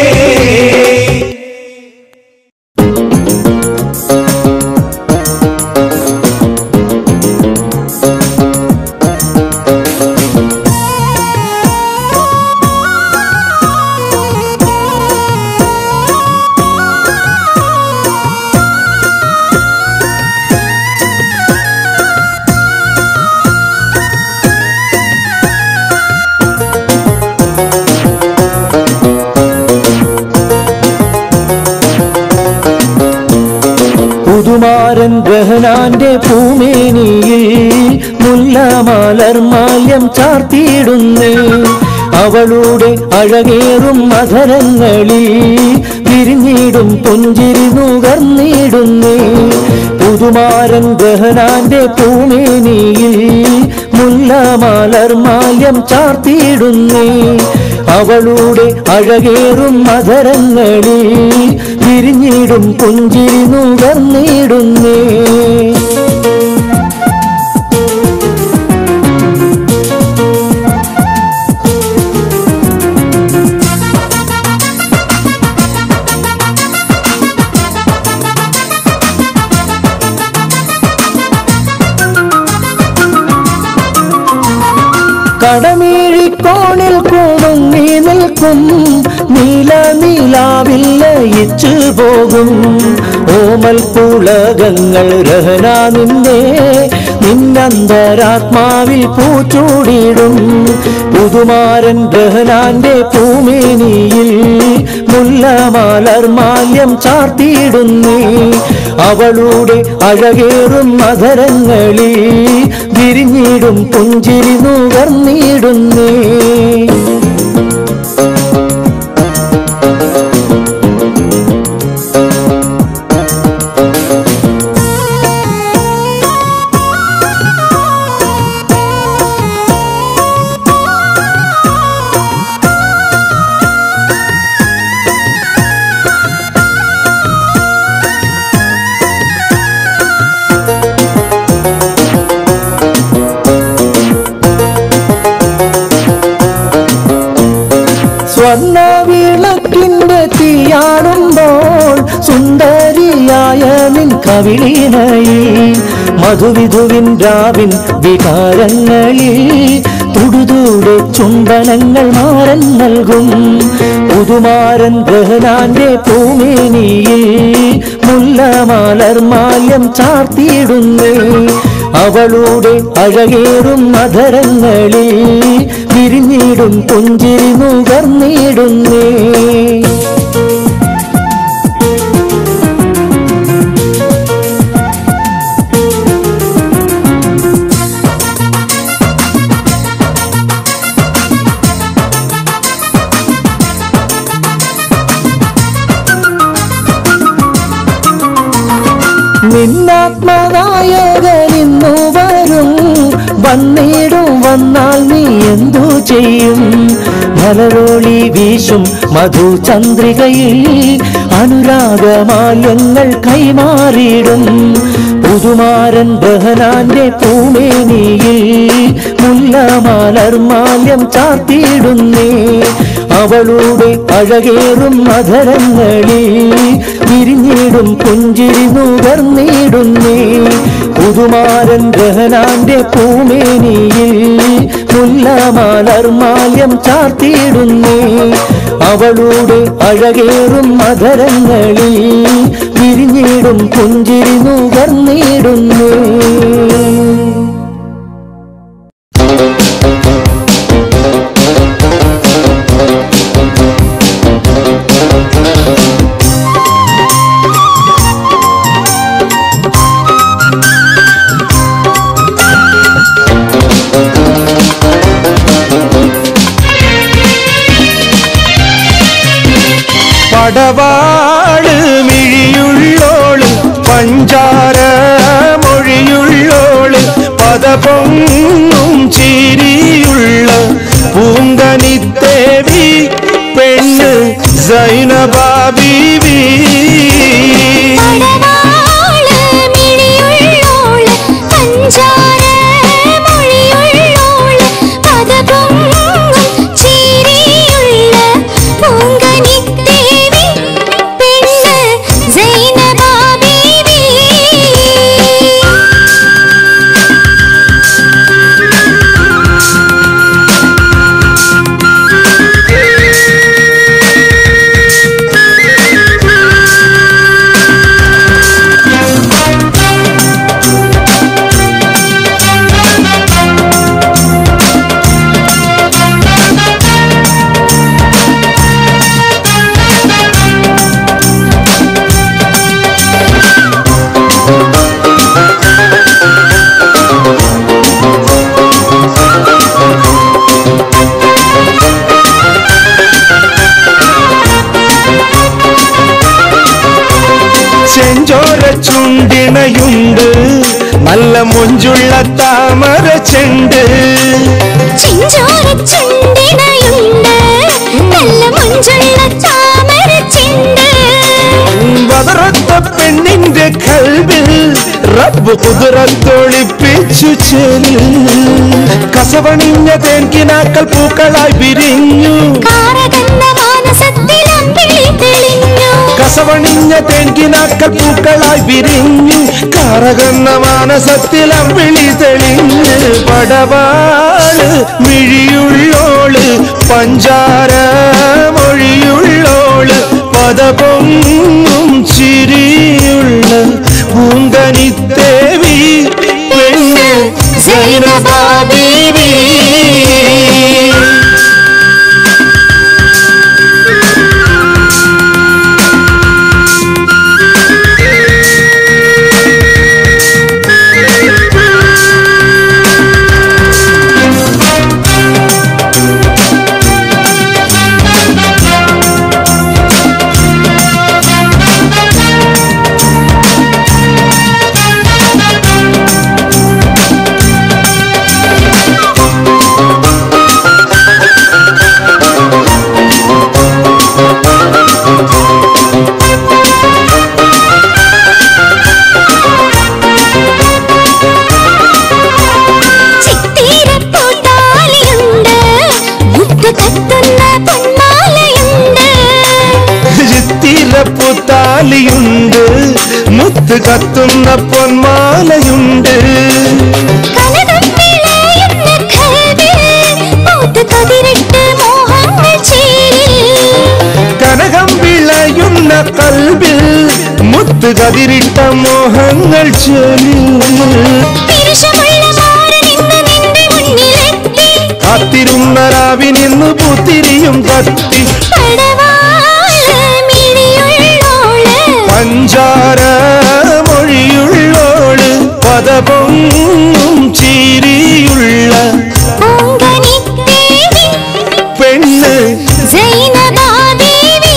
പുതുമാരൻ ഗ്രഹനാന്റെ പൂമേനിയിൽ മുല്ലമാലർ മാല്യം ചാർത്തിയിടുന്നേ അവളുടെ അഴകേറും മധരങ്ങളിൽ വിരിഞ്ഞിടും പുഞ്ചിരി നുകർന്നിടുന്നേ പുതുമാരൻ ഗ്രഹനാന്റെ പൂമേനിയിൽ മുല്ലമാലർ മാല്യം ചാർത്തിയിടുന്നേ അവളുടെ അഴകേറും മധരങ്ങളിൽ വിരിഞ്ഞിടും പുഞ്ചിരി നുകർന്നിടുന്നേ കടമീഴിക്കോണിൽ കൂടുങ്ങി നിൽക്കും നീല നീലാവിൽ ലയിച്ചു പോകും ഓമൽ പുളകങ്ങൾ രഹന നിന്നെ നിന്നന്തരാത്മാവിൽ പൂച്ചൂടിയിടും പുതുമാരൻ രഹനാന്റെ പൂമേനിയിൽ മുല്ലമാലർ മാല്യം ചാർത്തിയിടുന്നേ അവളുടെ അഴകേറും മധരങ്ങളിൽ വിരിഞ്ഞിടും പുഞ്ചിരി നുകർന്നിടുന്നേ വർണ്ണ വിളക്കിന്റെ തീയാടുമ്പോൾ സുന്ദരിയായ നിൻ കവിളിനയിൽ മധുവിധുവിൻ രാവിൻ വികാരങ്ങളിൽ തുടുതൂടെ ചുംബനങ്ങൾ മാറൻ നൽകും പുതുമാരൻ ഗ്രഹനാന്റെ പൂമേനിയിൽ മുല്ലമാലർ മാല്യം ചാർത്തിയിടുന്നേ അവളുടെ അഴകേറും അധരങ്ങളിൽ വിരിഞ്ഞിടും പുഞ്ചിരി നുകർന്നിടുന്നേ നിന്നാത്മനായകനിന്നു വരും വന്നിടും വന്നാൽ നീ എന്തു ചെയ്യും മലരോളി വീശും മധുചന്ദ്രികയിൽ അനുരാഗമാല്യങ്ങൾ കൈമാറിയിടും പുതുമാരൻ ബഹനാന്റെ പൂമേനിയിൽ മുല്ലമാലർ മാല്യം ചാർത്തിയിടുന്നേ അവളുടെ അഴകേറും മധരങ്ങളിൽ വിരിഞ്ഞിടും പുഞ്ചിരി നുകർന്നിടുന്നേ പുതുമാരൻ ഗ്രഹനാന്റെ പൂമേനിയിൽ മുല്ലമാലർ മാല്യം ചാർത്തിയിടുന്നേ അവളുടെ അഴകേറും മധരങ്ങളിൽ വിരിഞ്ഞിടും പുഞ്ചിരി നുകർന്നിടുന്നേ പടവാള് മിഴിയുള്ളോള് പഞ്ചാര മൊഴിയുള്ളോള് പദപൊങ്ങും ചിരിയുള്ള പൂങ്കനിത്തേവി പെണ്ണ് സൈനബാബീവി പടവാള് മിഴിയുള്ളോള് പഞ്ചാര മൊഴിയുള്ളോള് പദപൊങ്ങും ചിരിയുള്ള പൂങ്കനിത്തേവി പെണ്ണ് സൈനബാ ബീവി ചെഞ്ചോര ചുണ്ടിണയുണ്ട് നല്ല മൊഞ്ചുള്ള താമര ചെണ്ട് ചിഞ്ചോര ചുണ്ടിണയുണ്ട് നല്ല മുഞ്ചുള്ള താമര ചിണ്ട് വതറത്ത പെണ്ണിന്റെ കൽവിൽ റബ്ബ് കുതിരത്തൊളിപ്പിച്ചു ചെല് കസവണിഞ്ഞ തേൻകിനാക്കൾ പൂക്കളായി വിരിഞ്ഞു കാരകന്ന മാനസത്തിൽ അമ്പിളി തെളിഞ്ഞു കസവണിഞ്ഞ തേൻകിനാക്കൾ പൂക്കളായി വിരിഞ്ഞു കാറകന്ന മാനസത്തിൽ അമ്പിളി തെളിഞ്ഞ് പടവാള് മിഴിയുള്ളോള് പഞ്ചാര മൊഴിയുള്ളോള് പദപൊങ്ങും ചിരിയുള്ള പൂങ്കനിത്തേവി പെണ്ണ് സൈനബാ ബീവി ചാർത്തുന്ന പൊന്മാലയുണ്ട് കനകം വിളയുന്ന കൽവിൽ പൂത്ത് കതിരിട്ട് മോഹങ്ങൾ ചേരിൽ കനകം വിളയുന്ന കൽവിൽ മുത്ത് കതിരിട്ട മോഹങ്ങൾ ചൊല്ലി പിരിശമുള്ള മാറ് നിന്ന് നിന്റെ മുന്നിലെത്തി കാത്തിരുന്ന രാവിനിന്ന് പുത്തിരിയും കത്തി പടവാള് മിഴിയുള്ളോള് പഞ്ചാര മൊഴിയുള്ളോള് പദപൊങ്ങും ചീരിയുള്ള പൂങ്കനിത്തേവി പെണ്ണ് സൈനബാദേവി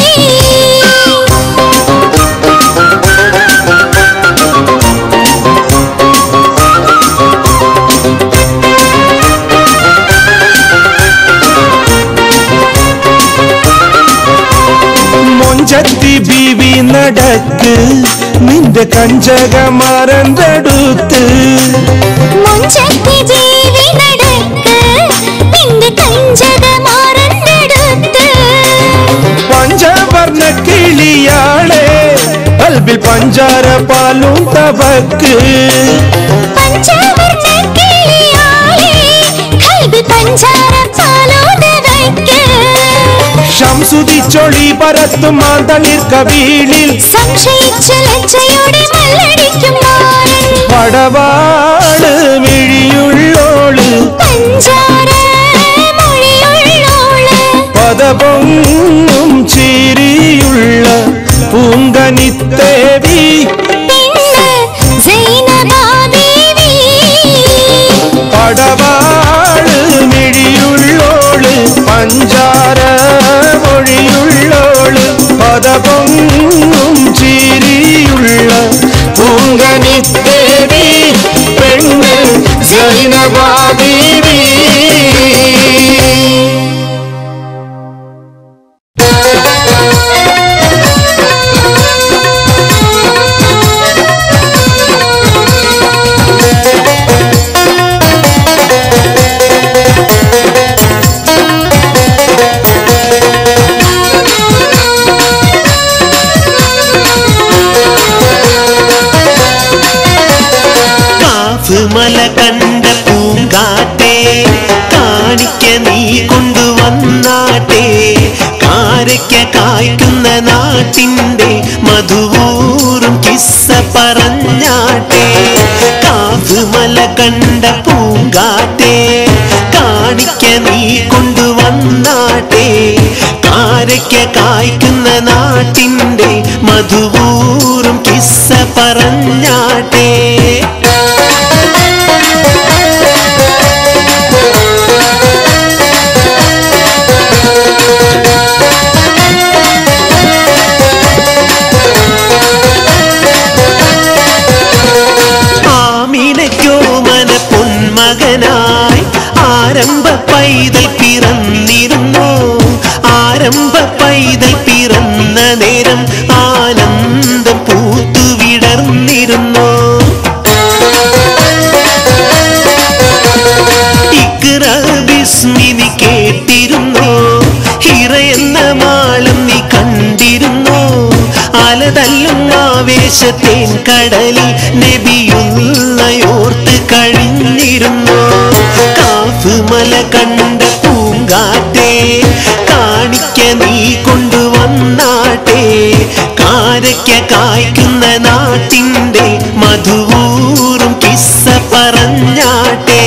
മൊഞ്ചത്തി ബീവി നടക്ക് നിന്റെ കഞ്ചകമരണ്ടടുത്ത് മുഞ്ചത്തി ജീവി നടക്ക് നിന്റെ കഞ്ചക മാറണ്ടെടുത്ത് പഞ്ചവർണ്ണ കിളിയാളെ കൽബിൽ പഞ്ചാര പാലും തവക്ക് പഞ്ചവർണ്ണ കിളിയാളെ കൽബിൽ പഞ്ചാര പാലോട് വയ്ക്ക് ശംസുതിച്ചൊളി പരത്തും മാന്തളിർ കവീളിൽ സംശയിച്ച ലജ്ജയോടെ മല്ലടിക്കും മാറൻ പടവാള് മിഴിയുള്ളോള് പഞ്ചാര മൊഴിയുള്ളോള് പദപൊങ്ങും ചീരിയുള്ള പൂങ്കനിത്തേവി പെണ്ണ് സൈനബാദേവി പടവാള് മിഴിയുള്ളോള് പഞ്ചാര മൊഴിയുള്ളോള് പദപൊങ്ങും ചീരിയുള്ള പൂങ്കനിത്തേവി പെണ്ണ് സൈനബാദേവി കാഫ് മല കണ്ട പൂങ്കാറ്റേ കാണിക്ക നീ കൊണ്ടുവന്നാട്ടെ കാരയ്ക്ക കായ്ക്കുന്ന നാട്ടിൻ്റെ മധുവൂറും കിസ്സ പറഞ്ഞാട്ടെ കാഫ് മല കണ്ട പൂങ്കാറ്റേ കാണിക്ക നീ കൊണ്ടുവന്നാട്ടെ കാരയ്ക്ക കായ്ക്കുന്ന നാട്ടിൻ്റെ മധുവൂറും കിസ്സ പറഞ്ഞാട്ടെ ആമിനയ്ക്കോ മന പൊന്മകനായി ആരംഭ പൈതൽ പിറന്നിരുന്നു ആരംഭ പൈതൽ പിറന്ന നേരം ആനന്ദം പൂത്തു വിടർന്നിരുന്നു ഇക്റ ബിസ്മിനി കേട്ടിരുന്നു ഹിറ എന്ന മാളം നീ കണ്ടിരുന്നു അലതല്ലും ആവേശത്തേൻ കടലിൽ നബിയുള്ളയോർത്ത് കഴിഞ്ഞിരുന്നു കാഫ് മല കണ്ട പൂങ്കാറ്റേ കാണിക്ക നീ കൊണ്ടുവന്നാട്ടെ കാരയ്ക്ക കായ്ക്കുന്ന നാട്ടിൻ്റെ മധുവൂറും കിസ്സ പറഞ്ഞാട്ടെ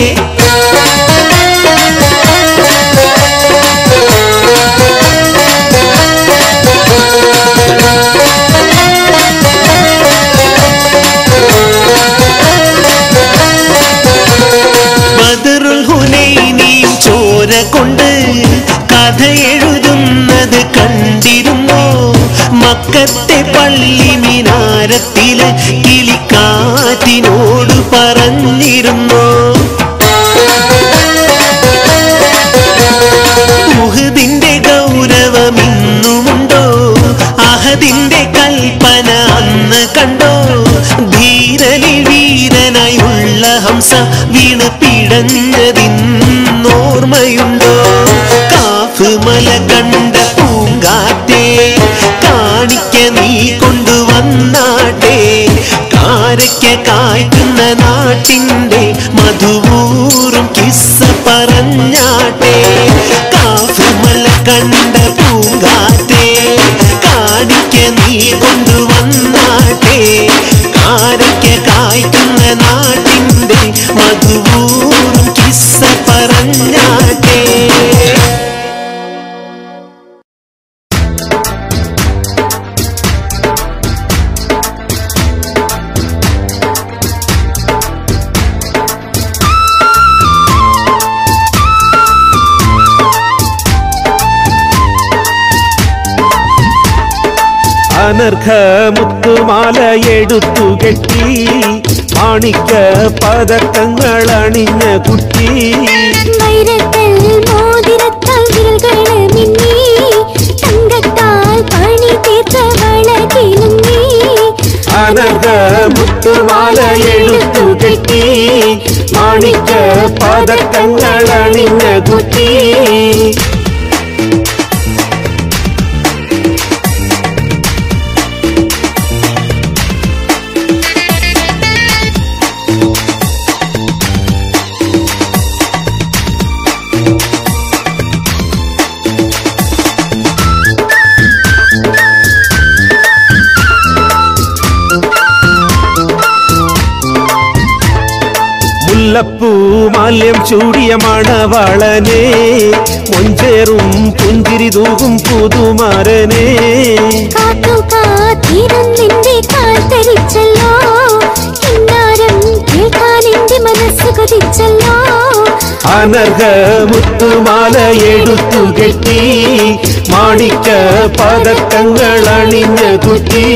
ബദറുൽ ഹുനൈനിയും ചോര കൊണ്ട് കഥ എഴുതുന്നത് കണ്ടിരുന്നു മക്കത്തെ പള്ളി മിനാരത്തില് കിളിക്കാറ്റിനോട് പറഞ്ഞിരുന്നു ഉഹദിന്റെ ഗൗരവം ഇന്നുമുണ്ടോ അഹദിന്റെ കൽപ്പന അന്ന് കണ്ടോ ധീരനിൽ വീരനായുള്ള ഹംസ വീണ് പിടഞ്ഞതിന്നോർമ്മയുണ്ടോ കാഫ് മല കണ്ട പൂങ്കാറ്റേ കാണിക്ക നീ കൊണ്ടുവന്നാട്ടെ കാണിക്ക കായ്ക്കുന്ന നാട്ടിന്റെ മധുവൂറും കിസ്സ പറഞ്ഞാട്ടെ കാഫുമല കണ്ട പൂങ്കാറ്റേ കാണിക്ക നീ കൊണ്ടുവന്നാട്ടെ കാണിക്ക കായ്ക്കുന്ന നാട്ടിന്റെ മധുവൂറും കിസ്സ പറഞ്ഞാട്ടെ അനർഘ മുത്തുമാല എടുത്തു കെട്ടി മാണിക്ക പതക്കങ്ങൾ അണിഞ്ഞ കുട്ടി വൈരക്കൽ മോതിരത്താൽ വിരൽകള് മിന്നി തങ്കത്താൽ പണി തീർത്ത വളകിലുങ്ങി അനർഘ മുത്തുമാല എടുത്തു കെട്ടി മാണിക്ക പതക്കങ്ങൾ അണിഞ്ഞ കുട്ടി മുല്ലപ്പൂ മാല്യം ചൂടിയ മണവളനെ മൊഞ്ചേറും പുഞ്ചിരി തൂകും പുതുമരനെ കാത്തു കാത്തിരുന്നിന്റെ കാൽ ധരിച്ചല്ലോ കിന്നാരം കേൾക്കാൻ എന്റെ മനസ്സ് കൊതിച്ചല്ലോ അനർഘ മുത്തുമാല എടുത്തു കെട്ടി മാണിക്ക പതക്കങ്ങൾ അണിഞ്ഞ കുട്ടി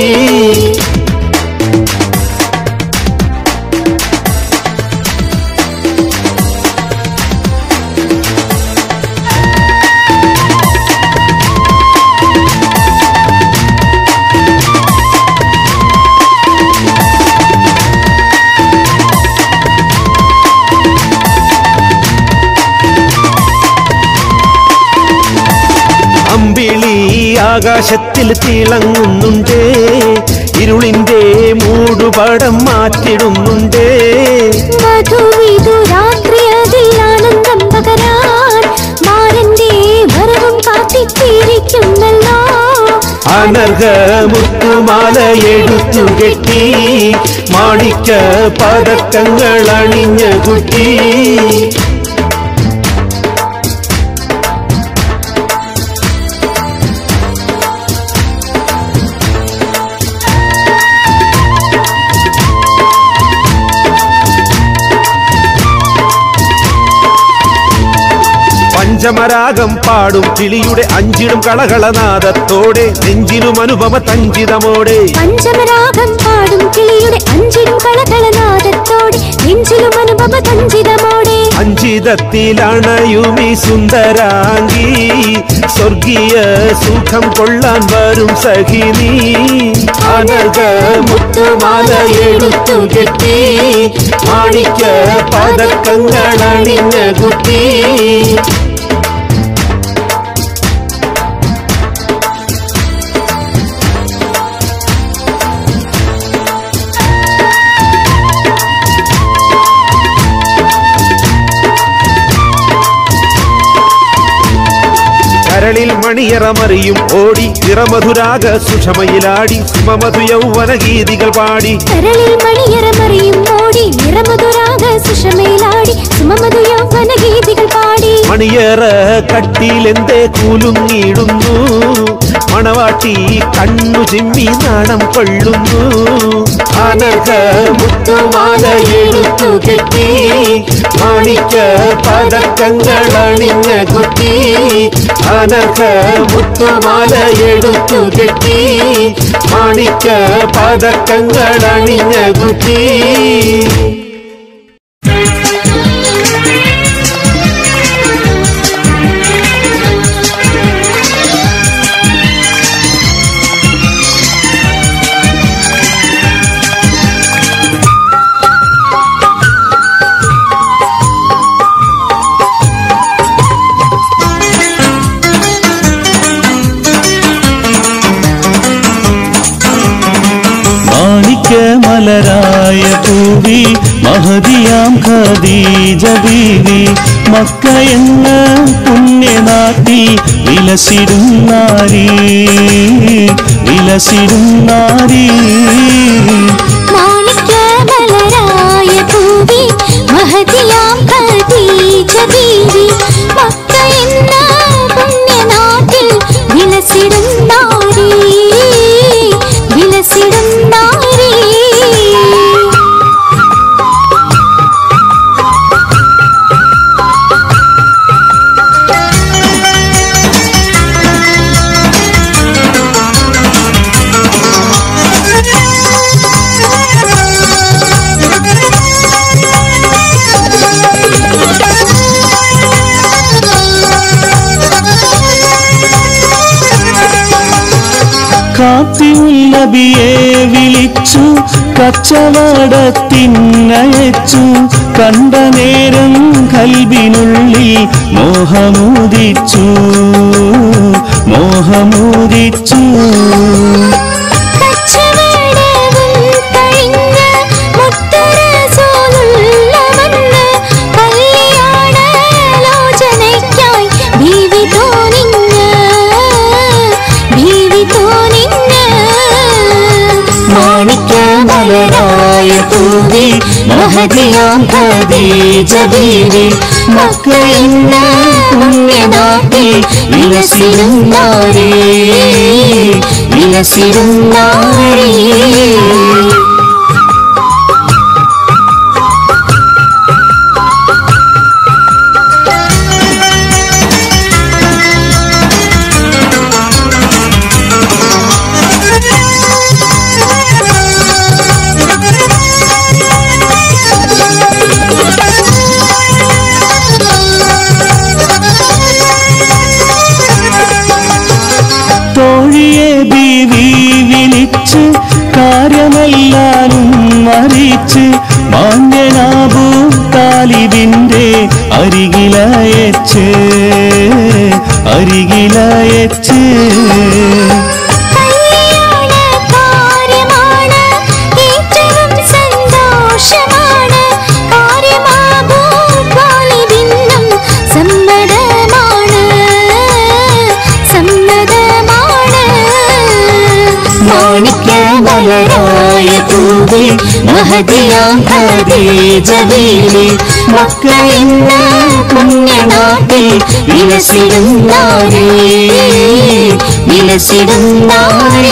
അമ്പിളി ആകാശത്തിൽ തിളങ്ങുന്നുണ്ടേ ഇരുളിന്റെ മൂടുപടം മാറ്റിടുന്നുണ്ടേ മധുവിധു രാത്രി അതിൽ ആനന്ദം പകരാൻ മാരന്റെ വരവും കാത്തിരിക്കുന്നല്ലോ അനർഘ മുത്തുമാല എടുത്തു കെട്ടി മാണിക്ക പതക്കങ്ങൾ അണിഞ്ഞ കുട്ടി പഞ്ചമരാഗം പാടും കിളിയുടെ അഞ്ചിടും കളകളനാദത്തോടെ നെഞ്ചിലും അനുപമ തഞ്ചിതമോടെ പഞ്ചമരാഗം പാടും കിളിയുടെ അഞ്ചിലും കളകളനാദത്തോടെ നെഞ്ചിലും അനുഭവ തഞ്ചിതമോടെ അഞ്ചിതത്തിലണയുമി സുന്ദരാംഗി സ്വർഗീയ സുഖം കൊള്ളാൻ വരും സഖിനി അനർഘ മുത്തുമാല എടുത്തു കെട്ടി മാണിക്ക പതക്കങ്ങൾ അണിഞ്ഞ കുട്ടി കരളിൽ മണിയറമറിയും ഓടി ഇറമധുരാഗ സുഷമയിലാടി സുമമധു യൗവന ഗീതികൾ പാടി കരളിൽ മണിയറമറിയും ഓടി നിറമധുരാഗ സുഷമയിലാടി സുമമധു യൗവന ഗീതികൾ പാടി മണിയറ കട്ടിലെന്തേ കൂലുങ്ങിടുന്നു മണവാട്ടി കണ്ണു ചിമ്മി നാണം കൊള്ളുന്നു അനർഘ മുത്തുമാല എടുത്തു കെട്ടി മാണിക്ക പതക്കങ്ങൾ അണിഞ്ഞ കുട്ടി അനർഘ മുത്തുമാല എടുത്തു കെട്ടി മാണിക്ക പതക്കങ്ങൾ അണിഞ്ഞ കുട്ടി മാണിക്യ മലരായ പൂവി മഹതിയാം ഖദീജ ബീവി മക്ക എന്ന പുണ്യനാട്ടിൽ വിലസിടും നാരി വിലസിടും നാരി മാണിക്യമലരായ പൂവി മഹതിയാം ഖദീജ ബീവി മക്ക എന്ന പുണ്യനാട്ടിൽ വിലസിടും നാരി വിലസിടും നാരി കാത്തിയുള്ളബിയെ വിളിച്ചു കച്ചവടത്തിനയച്ചു കണ്ട നേരം കൽബിനുള്ളിൽ മോഹമൂദിച്ചു മോഹമൂദിച്ചു കച്ചവടവും കഴിഞ്ഞ് മുത്തുറസൂലുള്ള വന്ന് കല്യാണാലോചനയ്ക്കായി ഭീതി തോന്നിഞ്ഞ് ഭീതി തോന്നിഞ്ഞ് മാണിക്യമലരായ പൂവി മഹതിയാം ഖദീജ ബീവി മക്ക എന്ന പുണ്യനാട്ടിൽ വിലസിടും നാരേ വിലസിടും നാരേ തോഴിയെ ബീവി വിളിച്ച് കാര്യമെല്ലാരും അറിയിച്ച് മാന്യനാബു താലിബിന്റെ അരികിലയച്ച് അരികിലയച്ച് കല്യാണ കാര്യമാണ് ഏറ്റവും സന്തോഷമാണ് കാര്യമാകൂ വാലിബിന്നും സമ്മതമാണ് സമ്മതമാണ് മാണിക്യമലരായ പൂവി മഹതിയാം ഖദീജ ബീവി മക്ക എന്ന പുണ്യനാട്ടിൽ വിലസിടും നാരേ വിലസിടും നാരേ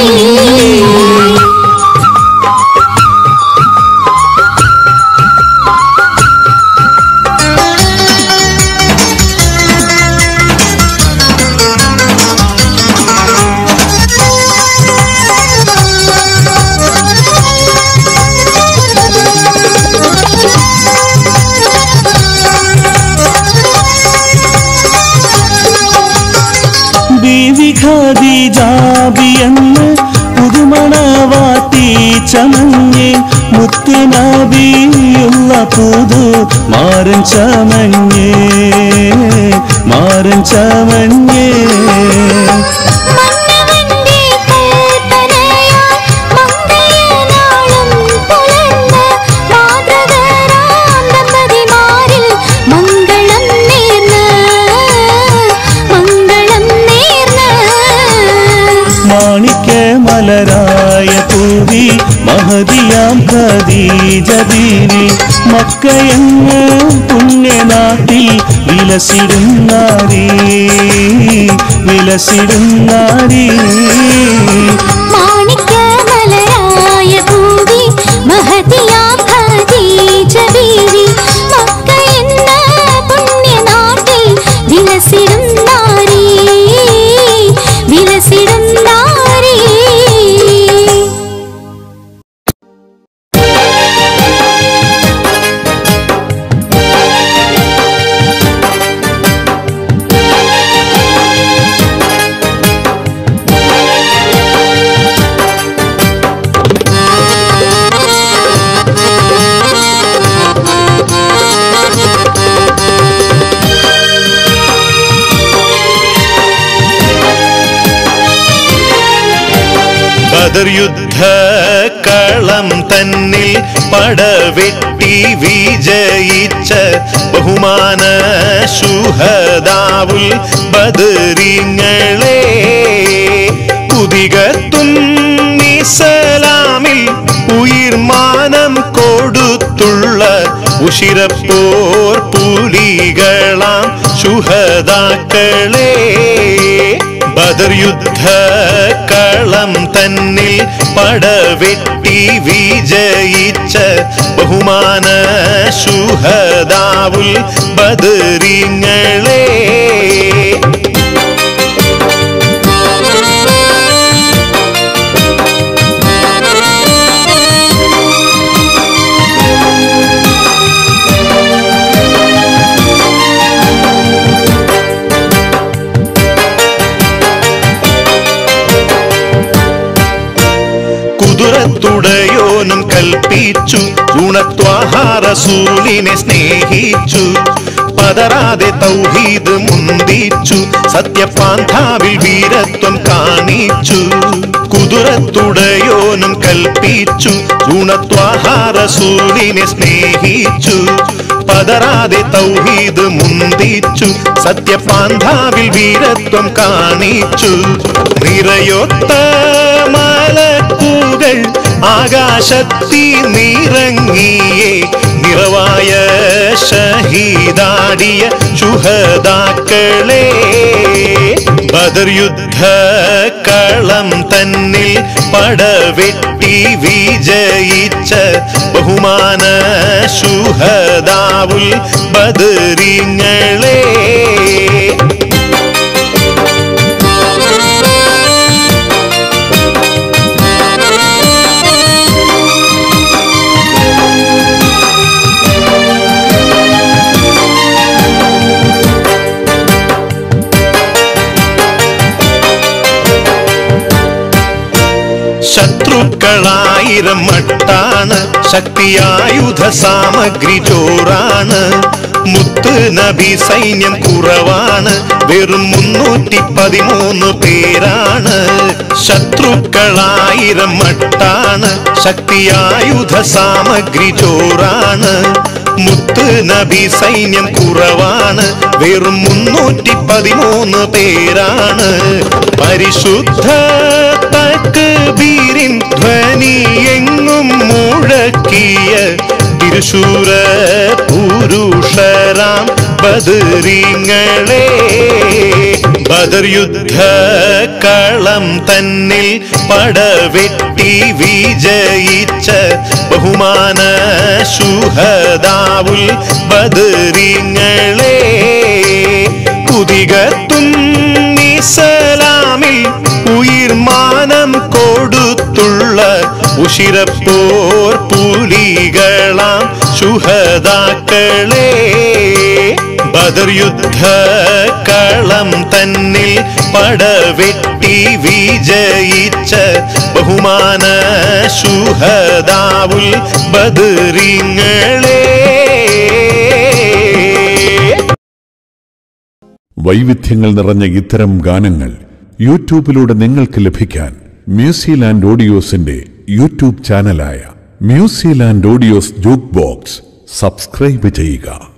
ബീവി ഖദീജാബിയെന്ന് പുതുമണവാട്ടി ചമഞ്ഞ് മുത്തുനാബിയുള്ള പുതു മാറൻ ചമഞ്ഞ് മാറൻ ചമഞ്ഞ് മന്നവന്റെ കൽപ്പനയാൽ മംഗളനാളും പുലർന്ന് മാതൃകരാം ദമ്പതിമാരിൽ മംഗളം നേർന്ന് മംഗളം നേർന്ന് മാണിക്യമലരായ പൂവി മഹതിയാം ഖദീജ ബീവി മക്ക എന്ന പുണ്യനാട്ടിൽ വിലസിടും നാരി വിലസിടും നാരി മാണിക്യമലരായ ഭൂവി മഹതിയാം ഖദീജ ബീവി മക്ക എന്ന പുണ്യനാട്ടിൽ വിലസിടും നാരി വിലസിടും നാരി ബദർ യുദ്ധ യുദ്ധക്കളം തന്നിൽ പടവെട്ടി വിജയിച്ച ബഹുമാന ശുഹദാവുൽ ബദരിങ്ങളെ കുതികത്തും ഇസ്ലാമിൽ ഉയിർമാനം കൊടുത്തുള്ള ഉഷിരപ്പോർ പുലികളാം ശുഹദാക്കളെ ബദർ യുദ്ധക്കളം തന്നിൽ പടവെട്ടി വിജയിച്ച ബഹുമാന ശുഹദാവുൽ ബദരിങ്ങളെ കുതിരത്തുടയോനും കൽപ്പിച്ചു ഗുണത്വാഹാരസൂലിനെ സ്നേഹിച്ചു പതറാതെ തൗഹീദ് മുന്തിച്ചു സത്യപാന്താവിൽ വീരത്വം കാണിച്ചു കുതിരത്തുടയോനും കൽപ്പിച്ചു ഗുണത്വാഹാരസൂലിനെ സ്നേഹിച്ചു പതറാതെ തൗഹീദ് മുന്തിച്ചു സത്യപാന്താവിൽ വീരത്വം കാണിച്ചു നിറയൊത്ത മലക്കുകൾ ആകാശത്തി നിറങ്ങിയേ നിറവായ ഷഹീദാടിയ ശുഹദാക്കളെ ബദർ യുദ്ധക്കളം തന്നിൽ പടവെട്ടി വിജയിച്ച ബഹുമാന ശുഹദാവുൽ ബദരിങ്ങളെ ശത്രുക്കളായിരം മട്ടാണ് ശക്തിയായുധ സാമഗ്രി ചോറാണ് മുത്ത് നബി സൈന്യം കുറവാണ് വെറും മുന്നൂറ്റി പതിമൂന്ന് പേരാണ് ശത്രുക്കളായിരം മട്ടാണ് ശക്തിയായുധ സാമഗ്രി ചോറാണ് മുത്ത് നബി സൈന്യം കുറവാണ് വെറും മുന്നൂറ്റി പതിമൂന്ന് പേരാണ് പരിശുദ്ധ തക്ബീരിൻ ധ്വനി എങ്ങും മുഴക്കിയ തിരുശൂര പുരുഷരാം ബദരിങ്ങളെ ബദർ യുദ്ധക്കളം തന്നിൽ പടവെട്ടി വിജയിച്ച ബഹുമാന ശുഹദാവുൽ ബദരിങ്ങളെ കുതികത്തും ഇസ്ലാമിൽ ഉയിർമാനം കൊടുത്തുള്ള ഉഷിരപ്പോർ പുലികളാം ശുഹദാക്കളെ ബദർ യുദ്ധക്കളം തന്നിൽ പടവെട്ടി വിജയിച്ച ബഹുമാന ശുഹദാവുൽ ബദരിങ്ങളെ വൈവിധ്യങ്ങൾ നിറഞ്ഞ ഇത്തരം ഗാനങ്ങൾ യൂട്യൂബിലൂടെ നിങ്ങൾക്ക് ലഭിക്കാൻ മ്യൂസിലാൻഡ് ഓഡിയോസിന്റെ യൂട്യൂബ് ചാനലായ Musiland Audios jukebox subscribe ചെയ്യുക